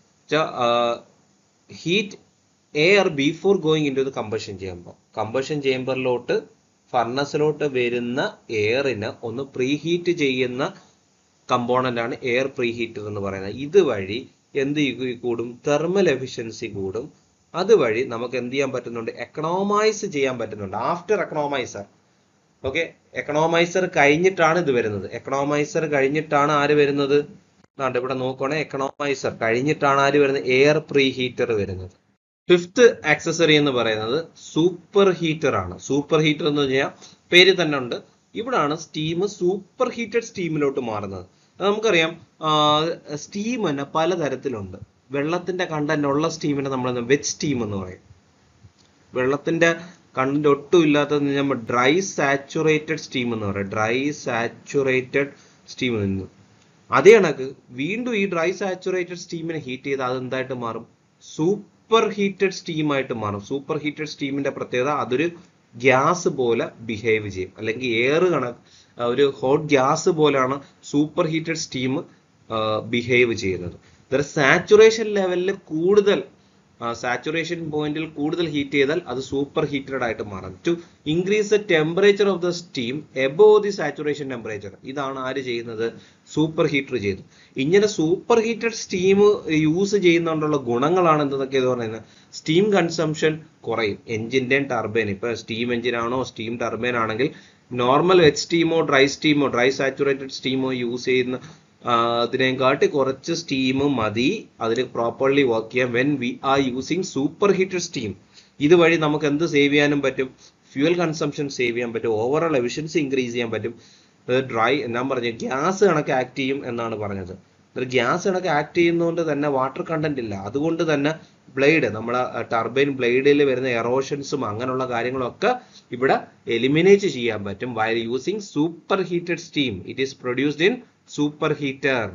heat air before going into the combustion chamber combustion ചേമ്പറിലോട്ട് ഫർണസിലോട്ട് വരുന്ന എയറിന് ഒന്ന് പ്രീഹീറ്റ് ചെയ്യുന്ന കമ്പോണന്റ് ആണ് എയർ പ്രീഹീറ്റർ എന്ന് പറയുന്നത് ഇതുവഴി എന്ത് കൂടും തെർമൽ എഫിഷ്യൻസി കൂടും അതുവഴി നമുക്ക് എന്ത് ചെയ്യാൻ പറ്റുന്നുണ്ട് എക്കണോമൈസ് ചെയ്യാൻ പറ്റുന്നുണ്ട് ആഫ്റ്റർ എക്കണോമൈസർ ഓക്കെ എക്കണോമൈസർ കഴിഞ്ഞിട്ടാണ് ഇത് വരുന്നത് എക്കണോമൈസർ കഴിഞ്ഞിട്ടാണ് ആര് വരുന്നത് ദാണ്ട് ഇവിടെ നോക്കുകയാണെങ്കിൽ എക്കണോമൈസർ കഴിഞ്ഞിട്ടാണ് ആര് വരുന്നത് എയർ പ്രീ ഹീറ്റർ വരുന്നത് ഫിഫ്ത്ത് ആക്സസറി എന്ന് പറയുന്നത് സൂപ്പർ ഹീറ്റർ ആണ് സൂപ്പർ ഹീറ്റർ എന്ന് പറഞ്ഞാൽ പേര് തന്നെ ഉണ്ട് ഇവിടാണ് സ്റ്റീം സൂപ്പർ ഹീറ്റഡ് സ്റ്റീമിലോട്ട് മാറുന്നത് അത് നമുക്കറിയാം സ്റ്റീം തന്നെ പലതരത്തിലുണ്ട് വെള്ളത്തിന്റെ കണ്ടന്റ് ഉള്ള സ്റ്റീമിനെ നമ്മൾ വെറ്റ് സ്റ്റീം എന്ന് പറയും വെള്ളത്തിന്റെ കണ്ടന്റ് ഒട്ടും ഇല്ലാത്തത് നമ്മൾ ഡ്രൈ സാച്ചുറേറ്റഡ് സ്റ്റീം എന്ന് പറയും ഡ്രൈ സാച്ചുറേറ്റഡ് സ്റ്റീം നിന്ന് അതേ കണക്ക് വീണ്ടും ഈ ഡ്രൈ സാച്ചുറേറ്റഡ് സ്റ്റീമിനെ ഹീറ്റ് ചെയ്ത് അത് എന്തായിട്ട് മാറും സൂപ്പർ ഹീറ്റഡ് സ്റ്റീം ആയിട്ട് മാറും സൂപ്പർ ഹീറ്റഡ് സ്റ്റീമിന്റെ പ്രത്യേകത അതൊരു ഗ്യാസ് പോലെ ബിഹേവ് ചെയ്യും അല്ലെങ്കിൽ എയർ കണക്ക് ഒരു ഹോട്ട് ഗ്യാസ് പോലെയാണ് സൂപ്പർ ഹീറ്റഡ് സ്റ്റീം ബിഹേവ് ചെയ്യുന്നത് സാച്ചുറേഷൻ ലെവലിൽ കൂടുതൽ സാച്ചുറേഷൻ പോയിന്റിൽ കൂടുതൽ ഹീറ്റ് ചെയ്താൽ അത് സൂപ്പർ ഹീറ്റഡ് ആയിട്ട് മാറും to increase the temperature of the steam above the saturation temperature ഇതാണ് ആര് ചെയ്യുന്നത് സൂപ്പർ ഹീറ്റർ ചെയ്തു ഇങ്ങനെ സൂപ്പർ ഹീറ്റഡ് സ്റ്റീം യൂസ് ചെയ്യുന്നതുകൊണ്ടുള്ള ഗുണങ്ങളാണ് എന്തൊക്കെ എന്ന് പറയുന്നത് സ്റ്റീം കൺസംഷൻ കുറയും എഞ്ചിന്റെയും ടർബൈൻ ഇപ്പൊ സ്റ്റീം എഞ്ചിൻ ആണോ സ്റ്റീം ടർബൈൻ ആണെങ്കിൽ നോർമൽ വെറ്റ് സ്റ്റീമോ ഡ്രൈ സ്റ്റീമോ ഡ്രൈ സാച്ചുറേറ്റഡ് സ്റ്റീമോ യൂസ് ചെയ്യുന്ന അതിനെക്കാട്ടി കുറച്ച് സ്റ്റീം മതി അതിന് പ്രോപ്പർലി വർക്ക് ചെയ്യാൻ when we are using super heated steam ഇതുവഴി നമുക്ക് എന്ത് സേവ് ചെയ്യാനും പറ്റും ഫ്യൂൽ കൺസംഷൻ സേവ് ചെയ്യാൻ പറ്റും ഓവറോൾ എഫിഷ്യൻസി ഇൻക്രീസ് ചെയ്യാൻ പറ്റും ഡ്രൈ ഞാൻ പറഞ്ഞു ഗ്യാസ് കണക്ക് ആക്ട് ചെയ്യും എന്നാണ് പറഞ്ഞത് ഗ്യാസ് കണക്ക് ആക്ട് ചെയ്യുന്നതുകൊണ്ട് തന്നെ വാട്ടർ കണ്ടന്റ് ഇല്ല അതുകൊണ്ട് തന്നെ ബ്ലേഡ് നമ്മളെ ടർബൈൻ ബ്ലേഡിൽ വരുന്ന എറോഷൻസും അങ്ങനെയുള്ള കാര്യങ്ങളൊക്കെ ഇവിടെ എലിമിനേറ്റ് ചെയ്യാൻ പറ്റും while using super heated steam it is produced in super heater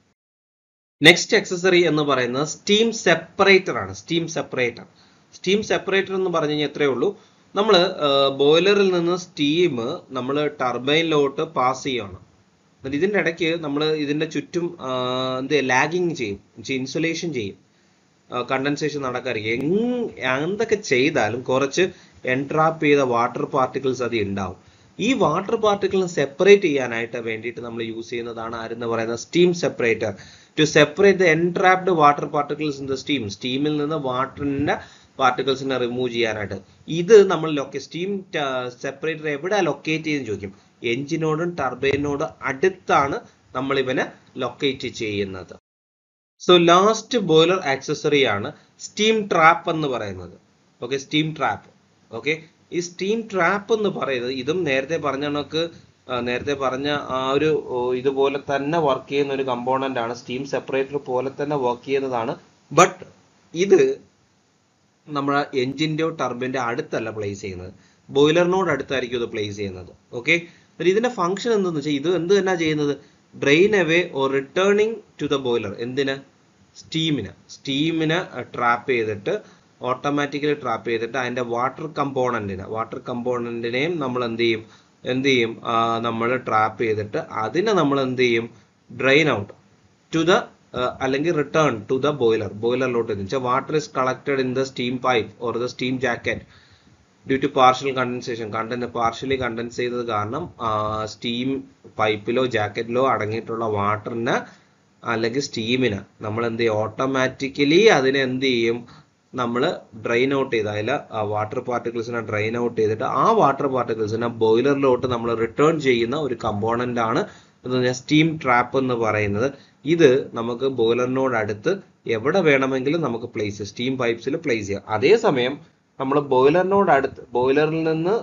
next accessory എന്ന് പറയുന്നത് സ്റ്റീം സെപ്പറേറ്റർ ആണ് സ്റ്റീം സെപ്പറേറ്റർ സ്റ്റീം സെപ്പറേറ്റർ എന്ന് പറഞ്ഞു കഴിഞ്ഞാൽ എത്രയേ ഉള്ളൂ നമ്മൾ ബോയിലറിൽ നിന്ന് സ്റ്റീം നമ്മൾ ടർബൈനിലോട്ട് പാസ് ചെയ്യണം എന്നിട്ട് ഇതിൻ്റെ ഇടയ്ക്ക് നമ്മൾ ഇതിൻ്റെ ചുറ്റും എന്ത് ലാഗിങ് ചെയ്യും ഇൻസുലേഷൻ ചെയ്യും കണ്ടൻസേഷൻ നടക്കാതിരിക്കും എന്തൊക്കെ ചെയ്താലും കുറച്ച് എൻട്രാപ്പ് ചെയ്ത വാട്ടർ പാർട്ടിക്കിൾസ് അത് ഉണ്ടാവും ഈ വാട്ടർ പാർട്ടിക്കിളിനെ സെപ്പറേറ്റ് ചെയ്യാനായിട്ട് വേണ്ടിയിട്ട് നമ്മൾ യൂസ് ചെയ്യുന്നതാണ് ആരെന്ന് പറയുന്നത് steam separator to separate the entrapped water particles in the steam സ്റ്റീമിൽ നിന്ന് വാട്ടറിന്റെ പാർട്ടിക്കിൾസിനെ റിമൂവ് ചെയ്യാനായിട്ട് ഇത് നമ്മൾ ലൊക്കെ സ്റ്റീം സെപ്പറേറ്റർ എവിടെ ലൊക്കേറ്റ് ചെയ്തെന്ന് ചോദിക്കും എഞ്ചിനോടും ടർബൈനോടും അടുത്താണ് നമ്മൾ ഇവനെ ലൊക്കേറ്റ് ചെയ്യുന്നത് സോ ലാസ്റ്റ് ബോയിലർ ആക്സസറി ആണ് സ്റ്റീം ട്രാപ്പ് എന്ന് പറയുന്നത് ഓക്കെ സ്റ്റീം ട്രാപ്പ് ഓക്കെ ഈ സ്റ്റീം ട്രാപ്പ് എന്ന് പറയുന്നത് ഇതും നേരത്തെ പറഞ്ഞ കണക്ക് നേരത്തെ പറഞ്ഞ ആ ഒരു ഇതുപോലെ തന്നെ വർക്ക് ചെയ്യുന്ന ഒരു കമ്പോണന്റ് ആണ് സ്റ്റീം സെപ്പറേറ്റർ പോലെ തന്നെ വർക്ക് ചെയ്യുന്നതാണ് ബട്ട് ഇത് നമ്മുടെ എഞ്ചിന്റെയോ ടർബിന്റെ അടുത്തല്ല പ്ലേസ് ചെയ്യുന്നത് ബോയിലറിനോട് അടുത്തായിരിക്കും ഇത് പ്ലേസ് ചെയ്യുന്നത് ഓക്കെ ഇതിന്റെ ഫംഗ്ഷൻ എന്തെന്ന് വെച്ചാൽ ഇത് എന്ത് തന്നെ ചെയ്യുന്നത് drain away or returning to the boiler എന്തിന് സ്റ്റീമിന് സ്റ്റീമിനെ ട്രാപ്പ് ചെയ്തിട്ട് ഓട്ടോമാറ്റിക്കലി ട്രാപ്പ് ചെയ്തിട്ട് അതിന്റെ വാട്ടർ കമ്പോണന്റിനെ വാട്ടർ കമ്പോണന്റിനെയും നമ്മൾ എന്ത് ചെയ്യും എന്ത് ചെയ്യും നമ്മൾ ട്രാപ്പ് ചെയ്തിട്ട് അതിനെ നമ്മൾ എന്ത് ചെയ്യും ഡ്രെയിൻ ഔട്ട് ടു ദ അല്ലെങ്കിൽ റിട്ടേൺ ടു ദ ബോയിലർ ബോയിലറിലോട്ട് വെച്ചാൽ water is collected in the steam pipe or the steam jacket due to partial condensation content partially condense ചെയ്തത് കാരണം സ്റ്റീം പൈപ്പിലോ ജാക്കറ്റിലോ അടങ്ങിയിട്ടുള്ള വാട്ടറിന് അല്ലെങ്കിൽ സ്റ്റീമിന് നമ്മൾ എന്ത് ചെയ്യും ഓട്ടോമാറ്റിക്കലി അതിനെ എന്ത് ചെയ്യും നമ്മൾ ഡ്രെയിൻ ഔട്ട് ചെയ്ത് അതിൽ വാട്ടർ പാർട്ടിക്കിൾസിനെ ഡ്രെയിൻ ഔട്ട് ചെയ്തിട്ട് ആ വാട്ടർ പാർട്ടിക്കിൾസിനെ ബോയിലറിലോട്ട് നമ്മൾ റിട്ടേൺ ചെയ്യുന്ന ഒരു കമ്പോണന്റ് ആണ് എന്ന് പറഞ്ഞാൽ സ്റ്റീം ട്രാപ്പ് എന്ന് പറയുന്നത് ഇത് നമുക്ക് ബോയിലറിനോട് അടുത്ത് എവിടെ വേണമെങ്കിലും നമുക്ക് പ്ലേസ് സ്റ്റീം പൈപ്സിൽ പ്ലേസ് ചെയ്യാം അതേസമയം നമ്മൾ ബോയിലറിനോട് അടുത്ത് ബോയിലറിൽ നിന്ന്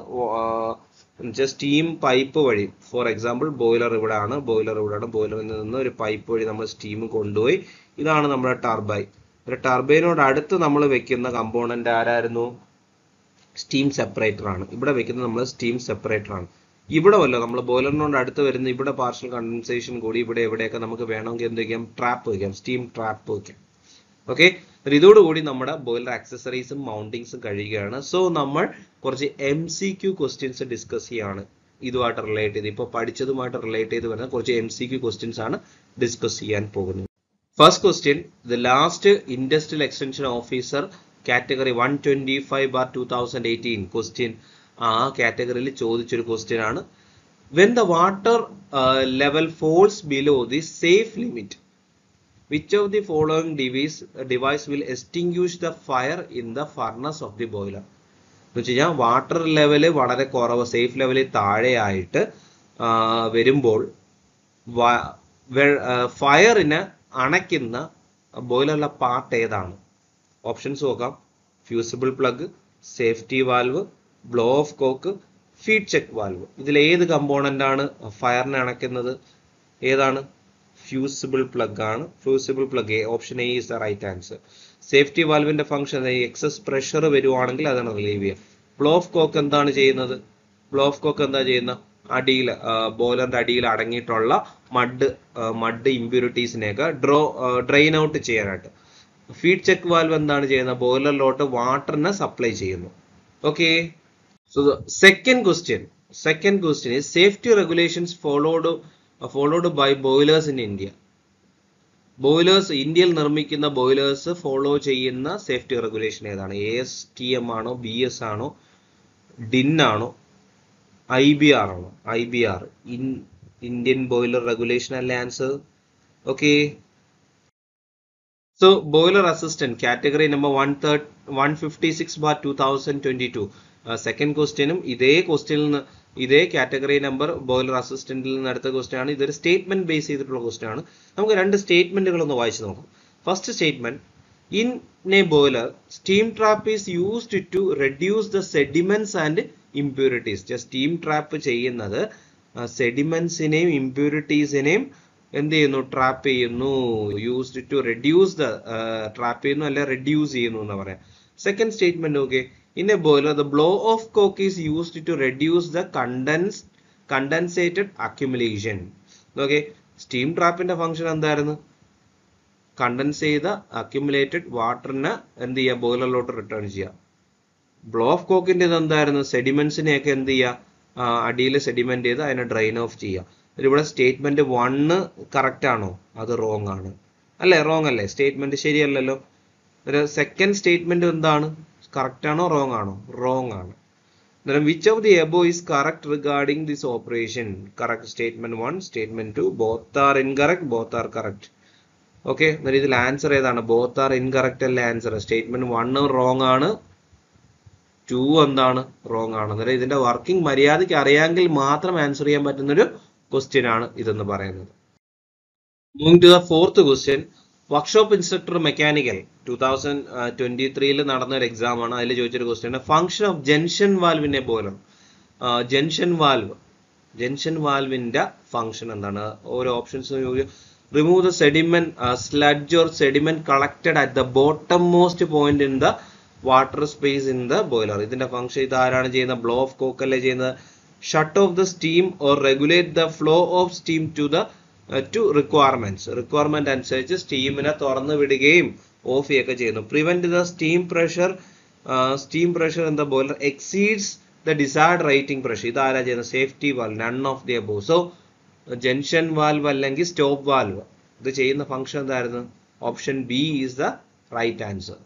സ്റ്റീം പൈപ്പ് വഴി ഫോർ എക്സാമ്പിൾ ബോയിലർ ഇവിടെ ആണ് ബോയിലർ ഇവിടെയാണ് ബോയിലറിൽ നിന്ന് ഒരു പൈപ്പ് വഴി നമ്മൾ സ്റ്റീം കൊണ്ടുപോയി ഇതാണ് നമ്മുടെ ടർബൈൻ ഒരു ടർബൈനോട് അടുത്ത് നമ്മൾ വെക്കുന്ന കമ്പോണന്റ് ആരായിരുന്നു സ്റ്റീം സെപ്പറേറ്റർ ആണ് ഇവിടെ വെക്കുന്നത് നമ്മൾ സ്റ്റീം സെപ്പറേറ്റർ ആണ് ഇവിടെ വല്ല നമ്മൾ ബോയിലറിനോട് അടുത്ത് വരുന്ന ഇവിടെ പാർഷ്യൽ കണ്ടൻസേഷൻ കൂടി ഇവിടെ എവിടെയൊക്കെ നമുക്ക് വേണമെങ്കിൽ എന്ത് വയ്ക്കാം ട്രാപ്പ് വയ്ക്കാം സ്റ്റീം ട്രാപ്പ് വയ്ക്കാം ഓക്കെ ഇതോടുകൂടി നമ്മുടെ ബോയിലർ ആക്സസറീസും മൗണ്ടിങ്സും കഴിയുകയാണ് സോ നമ്മൾ കുറച്ച് M C Q questions discuss ചെയ്യാണ് ഇതുമായിട്ട് റിലേറ്റ് ചെയ്ത് ഇപ്പോൾ പഠിച്ചതുമായിട്ട് റിലേറ്റ് ചെയ്ത് വരുന്ന കുറച്ച് എം സി ക്യു ക്വസ്റ്റ്യൻസ് ആണ് ഡിസ്കസ് ചെയ്യാൻ പോകുന്നത് first question the last industrial extension officer category one twenty five bar two thousand eighteen question ആ കാറ്റഗറിയിൽ ചോദിച്ചൊരു ക്വസ്റ്റ്യൻ ആണ് when the water level falls below the safe limit which of the following device device will extinguish the fire in the furnace of the boiler എന്ന് വെച്ച് കഴിഞ്ഞാൽ water level വളരെ കുറവ് safe ലെവലിൽ താഴെയായിട്ട് വരുമ്പോൾ ഫയറിനെ അണയ്ക്കുന്ന ബോയിലറിലെ പാർട്ട് ഏതാണ് ഓപ്ഷൻസ് നോക്കാം fusible plug safety valve blow off cock feed check valve ഇതിൽ ഏത് കമ്പോണന്റ് ആണ് ഫയറിനെ അണയ്ക്കുന്നത് ഏതാണ് ഫ്യൂസിബിൾ പ്ലഗ് ആണ് fusible plug option A is the right answer safety വാൽവിന്റെ ഫംഗ്ഷൻ എക്സസ് പ്രഷർ വരുവാണെങ്കിൽ അതാണ് റിലീവ് ചെയ്യുക ബ്ലോ ഓഫ് കോക്ക് എന്താണ് ചെയ്യുന്നത് ബ്ലോ ഓഫ് കോക്ക് എന്താ ചെയ്യുന്ന അടിയിൽ ബോയിലറിന്റെ അടിയിൽ അടങ്ങിയിട്ടുള്ള മഡ് മഡ് ഇമ്പ്യൂരിറ്റീസിനെയൊക്കെ ഡ്രോ ഡ്രെയിൻ ഔട്ട് ചെയ്യാനായിട്ട് ഫീഡ് ചെക്ക് വാൽവ് എന്താണ് ചെയ്യുന്നത് ബോയിലറിലോട്ട് വാട്ടറിനെ സപ്ലൈ ചെയ്യുന്നു okay so second question second question is safety regulations followed followed by boilers in India boilers ഇന്ത്യയിൽ നിർമ്മിക്കുന്ന ബോയിലേഴ്സ് ഫോളോ ചെയ്യുന്ന സേഫ്റ്റി റെഗുലേഷൻ ഏതാണ് എ എസ് ടി എം ആണോ ബി എസ് ആണോ ഡിൻ ആണോ ഐ ബി ആർ ആണോ I B R Indian boiler regulation അല്ലേ answer okay so boiler assistant category number one thirty one fifty six bar two thousand twenty two second ക്വസ്റ്റ്യനും ഇതേ ക്വസ്റ്റ്യനിൽ നിന്ന് ഇതേ കാറ്റഗറി നമ്പർ ബോയിലർ അസിസ്റ്റന്റിൽ നിന്ന് എടുത്ത ക്വസ്റ്റ്യൻ ആണ് ഇതൊരു സ്റ്റേറ്റ്മെന്റ് ബേസ് ചെയ്തിട്ടുള്ള ക്വസ്റ്റ്യൻ ആണ് നമുക്ക് രണ്ട് സ്റ്റേറ്റ്മെന്റുകൾ ഒന്ന് വായിച്ചു നോക്കാം first statement in a boiler steam trap is used to reduce the sediments and impurities steam trap ചെയ്യുന്നത് സെഡിമെന്റ്സിനെയും ഇംപ്യൂരിറ്റീസിനെയും എന്ത് ചെയ്യുന്നു ട്രാപ്പ് ചെയ്യുന്നു used to reduce the trap ചെയ്യുന്നു അല്ലെ റെഡ്യൂസ് ചെയ്യുന്നു എന്ന് പറയാം second statement okay in a boiler the blow off cock is used to reduce the condense condensated accumulation okay steam ട്രാപ്പിന്റെ ഫംഗ്ഷൻ എന്തായിരുന്നു കണ്ടൻസ് ചെയ്ത അക്യുമുലേറ്റഡ് വാട്ടറിനെ എന്ത് ചെയ്യുക ബോയിലറിലോട്ട് റിട്ടേൺ ചെയ്യുക ബ്ലോ ഓഫ് കോക്കിന്റെ ഇത് എന്തായിരുന്നു സെഡിമെന്റ്സിനെയൊക്കെ എന്ത് ചെയ്യുക അടിയിൽ സെഡിമെന്റ് ചെയ്ത് അതിനെ ഡ്രെയിൻ ഓഫ് ചെയ്യുക ഇവിടെ സ്റ്റേറ്റ്മെന്റ് വണ്ണ് കറക്റ്റ് ആണോ അത് റോങ് ആണ് അല്ലേ റോങ് അല്ലേ സ്റ്റേറ്റ്മെന്റ് ശരിയല്ലല്ലോ ഒരു സെക്കൻഡ് സ്റ്റേറ്റ്മെന്റ് എന്താണ് കറക്റ്റ് ആണോ റോങ് ആണോ റോങ് ആണ് അന്നേരം which of the above is correct regarding this operation correct statement one statement two both are incorrect both are correct okay അന്നേരം ഇതിൽ ആൻസർ ഏതാണ് ബോത്ത് ആർ ഇൻകറക്റ്റ് അല്ലേ ആൻസർ സ്റ്റേറ്റ്മെന്റ് വണ്ണ് റോങ് ആണ് two എന്താണ് wrong ആണ് അന്നേരം ഇതിന്റെ working മര്യാദയ്ക്ക് അറിയാമെങ്കിൽ മാത്രം ആൻസർ ചെയ്യാൻ പറ്റുന്ന ഒരു ക്വസ്റ്റ്യൻ ആണ് ഇതെന്ന് പറയുന്നത് moving to the fourth question workshop instructor mechanical two thousand twenty ത്രീയിൽ നടന്ന ഒരു എക്സാം ആണ് അതിൽ ചോദിച്ചൊരു ക്വസ്റ്റ്യൻ ഫംഗ്ഷൻ ഓഫ് ജംഗ്ഷൻ വാൽവിനെ പോലെ ജംഗ്ഷൻ വാൽവ് ജംഗ്ഷൻ വാൽവിന്റെ ഫംഗ്ഷൻ എന്താണ് ഓരോ options remove the sediment sludge or sediment collected at the bottom most point in the water space in the boiler ഇതിന്റെ ഫംഗ്ഷൻ ഇത് ആരാണ് ചെയ്യുന്നത് ബ്ലോ ഓഫ് കോക്ക് അല്ലേ ചെയ്യുന്നത് shut off the steam or regulate the flow of steam to the to requirements requirement അനുസരിച്ച് സ്റ്റീമിനെ തുറന്നു വിടുകയും ഓഫ് ചെയ്യുകയൊക്കെ ചെയ്യുന്നു prevent the steam pressure steam pressure in the boiler exceeds the desired rating pressure ഇത് ആരാ ചെയ്യുന്നത് safety valve none of the above so junction valve അല്ലെങ്കിൽ സ്റ്റോപ്പ് വാൽവ് ഇത് ചെയ്യുന്ന ഫംഗ്ഷൻ എന്തായിരുന്നു option B is the right answer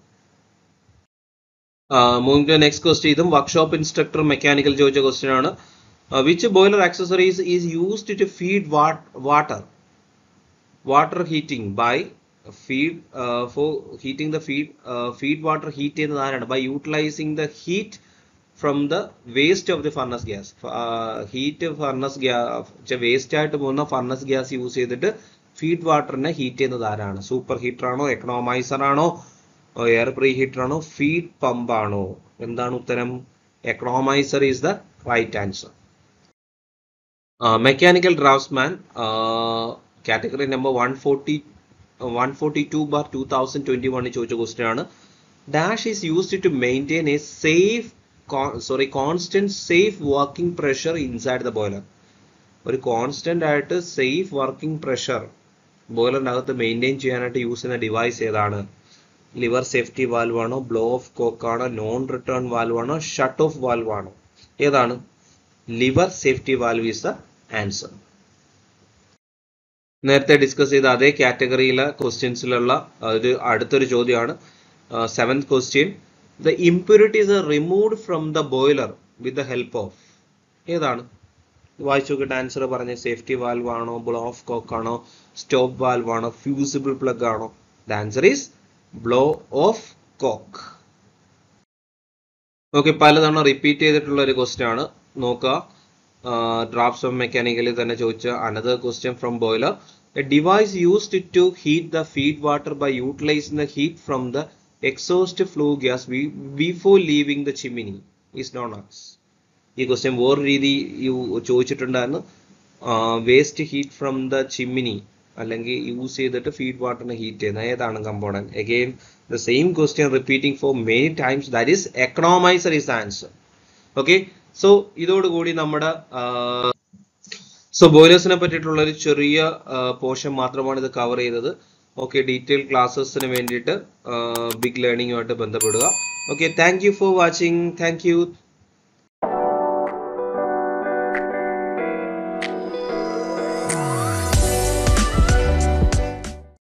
moving to next question ഇതും workshop instructor mechanical ചോദിച്ച question ആണ് which boiler accessories is used to feed water water heating by feed for heating the feed feed water heat ചെയ്യുന്നത് ആരാണ് by utilising the heat from the waste of the furnace gas heat furnace gas waste ആയിട്ട് പോകുന്ന furnace gas use ചെയ്തിട്ട് feed വാട്ടറിനെ heat ചെയ്യുന്നത് ആരാണ് super heater ആണോ economiser ആണോ എയർ പ്രീ ഹീറ്റർ ആണോ ഫീഡ് പമ്പ് ആണോ എന്താണ് ഉത്തരം economiser is the right answer mechanical draughtsman category number one forty one forty two bar two thousand twenty വണ്ണിൽ ചോദിച്ച ക്വസ്റ്റ്യൻ ആണ് dash is used to maintain a safe sorry constant safe working pressure inside the boiler ഒരു constant ആയിട്ട് safe working pressure ബോയിലറിന്റെ അകത്ത് maintain ചെയ്യാനായിട്ട് use ചെയ്യുന്ന device ഏതാണ് ലിവർ സേഫ്റ്റി വാൽവ് ആണോ ബ്ലോ ഓഫ് കോക്ക് ആണോ നോൺ റിട്ടേൺ വാൽവ് ആണോ ഷട്ട് ഓഫ് വാൽവ് ആണോ ഏതാണ് lever safety valve is the answer നേരത്തെ ഡിസ്കസ് ചെയ്ത അതേ കാറ്റഗറിയിലെ ക്വസ്റ്റ്യൻസിലുള്ള ഒരു അടുത്തൊരു ചോദ്യമാണ് seventh question the impurities are removed from the boiler with the help of ഏതാണ് വായിച്ചു നോക്കിയിട്ട് ആൻസർ പറഞ്ഞ സേഫ്റ്റി വാൽവ് ആണോ ബ്ലോ ഓഫ് കോക്ക് ആണോ സ്റ്റോപ്പ് വാൽവ് ആണോ ഫ്യൂസിബിൾ പ്ലഗ് ആണോ the answer is blow off cock okay പലതവണ റിപ്പീറ്റ് ചെയ്തിട്ടുള്ള ഒരു ക്വസ്റ്റ്യൻ ആണ് നോക്കുക ഡ്രാഫ്റ്റ്സ് ഓഫ് മെക്കാനിക്കലി തന്നെ ചോദിച്ച another question from boiler a device used to heat the feed water by utilising the heat from the exhaust flue gas before leaving the chimney is known as ഈ question വേറെ രീതി ചോദിച്ചിട്ടുണ്ടായിരുന്നു waste heat from the chimney അല്ലെങ്കിൽ use ചെയ്തിട്ട് feed വാട്ടറിനെ heat ചെയ്യുന്ന ഏതാണ് component again the same question repeating for many times that is economiser is answer okay so ഇതോടുകൂടി നമ്മുടെ സോ ബോയിലേഴ്സിനെ പറ്റിയിട്ടുള്ള ഒരു ചെറിയ പോർഷൻ മാത്രമാണ് ഇത് കവർ ചെയ്തത് ഓക്കെ ഡീറ്റെയിൽ ക്ലാസ്സസിന് വേണ്ടിയിട്ട് ബിഗ് ലേണിംഗുമായിട്ട് ബന്ധപ്പെടുക okay thank you for watching thank U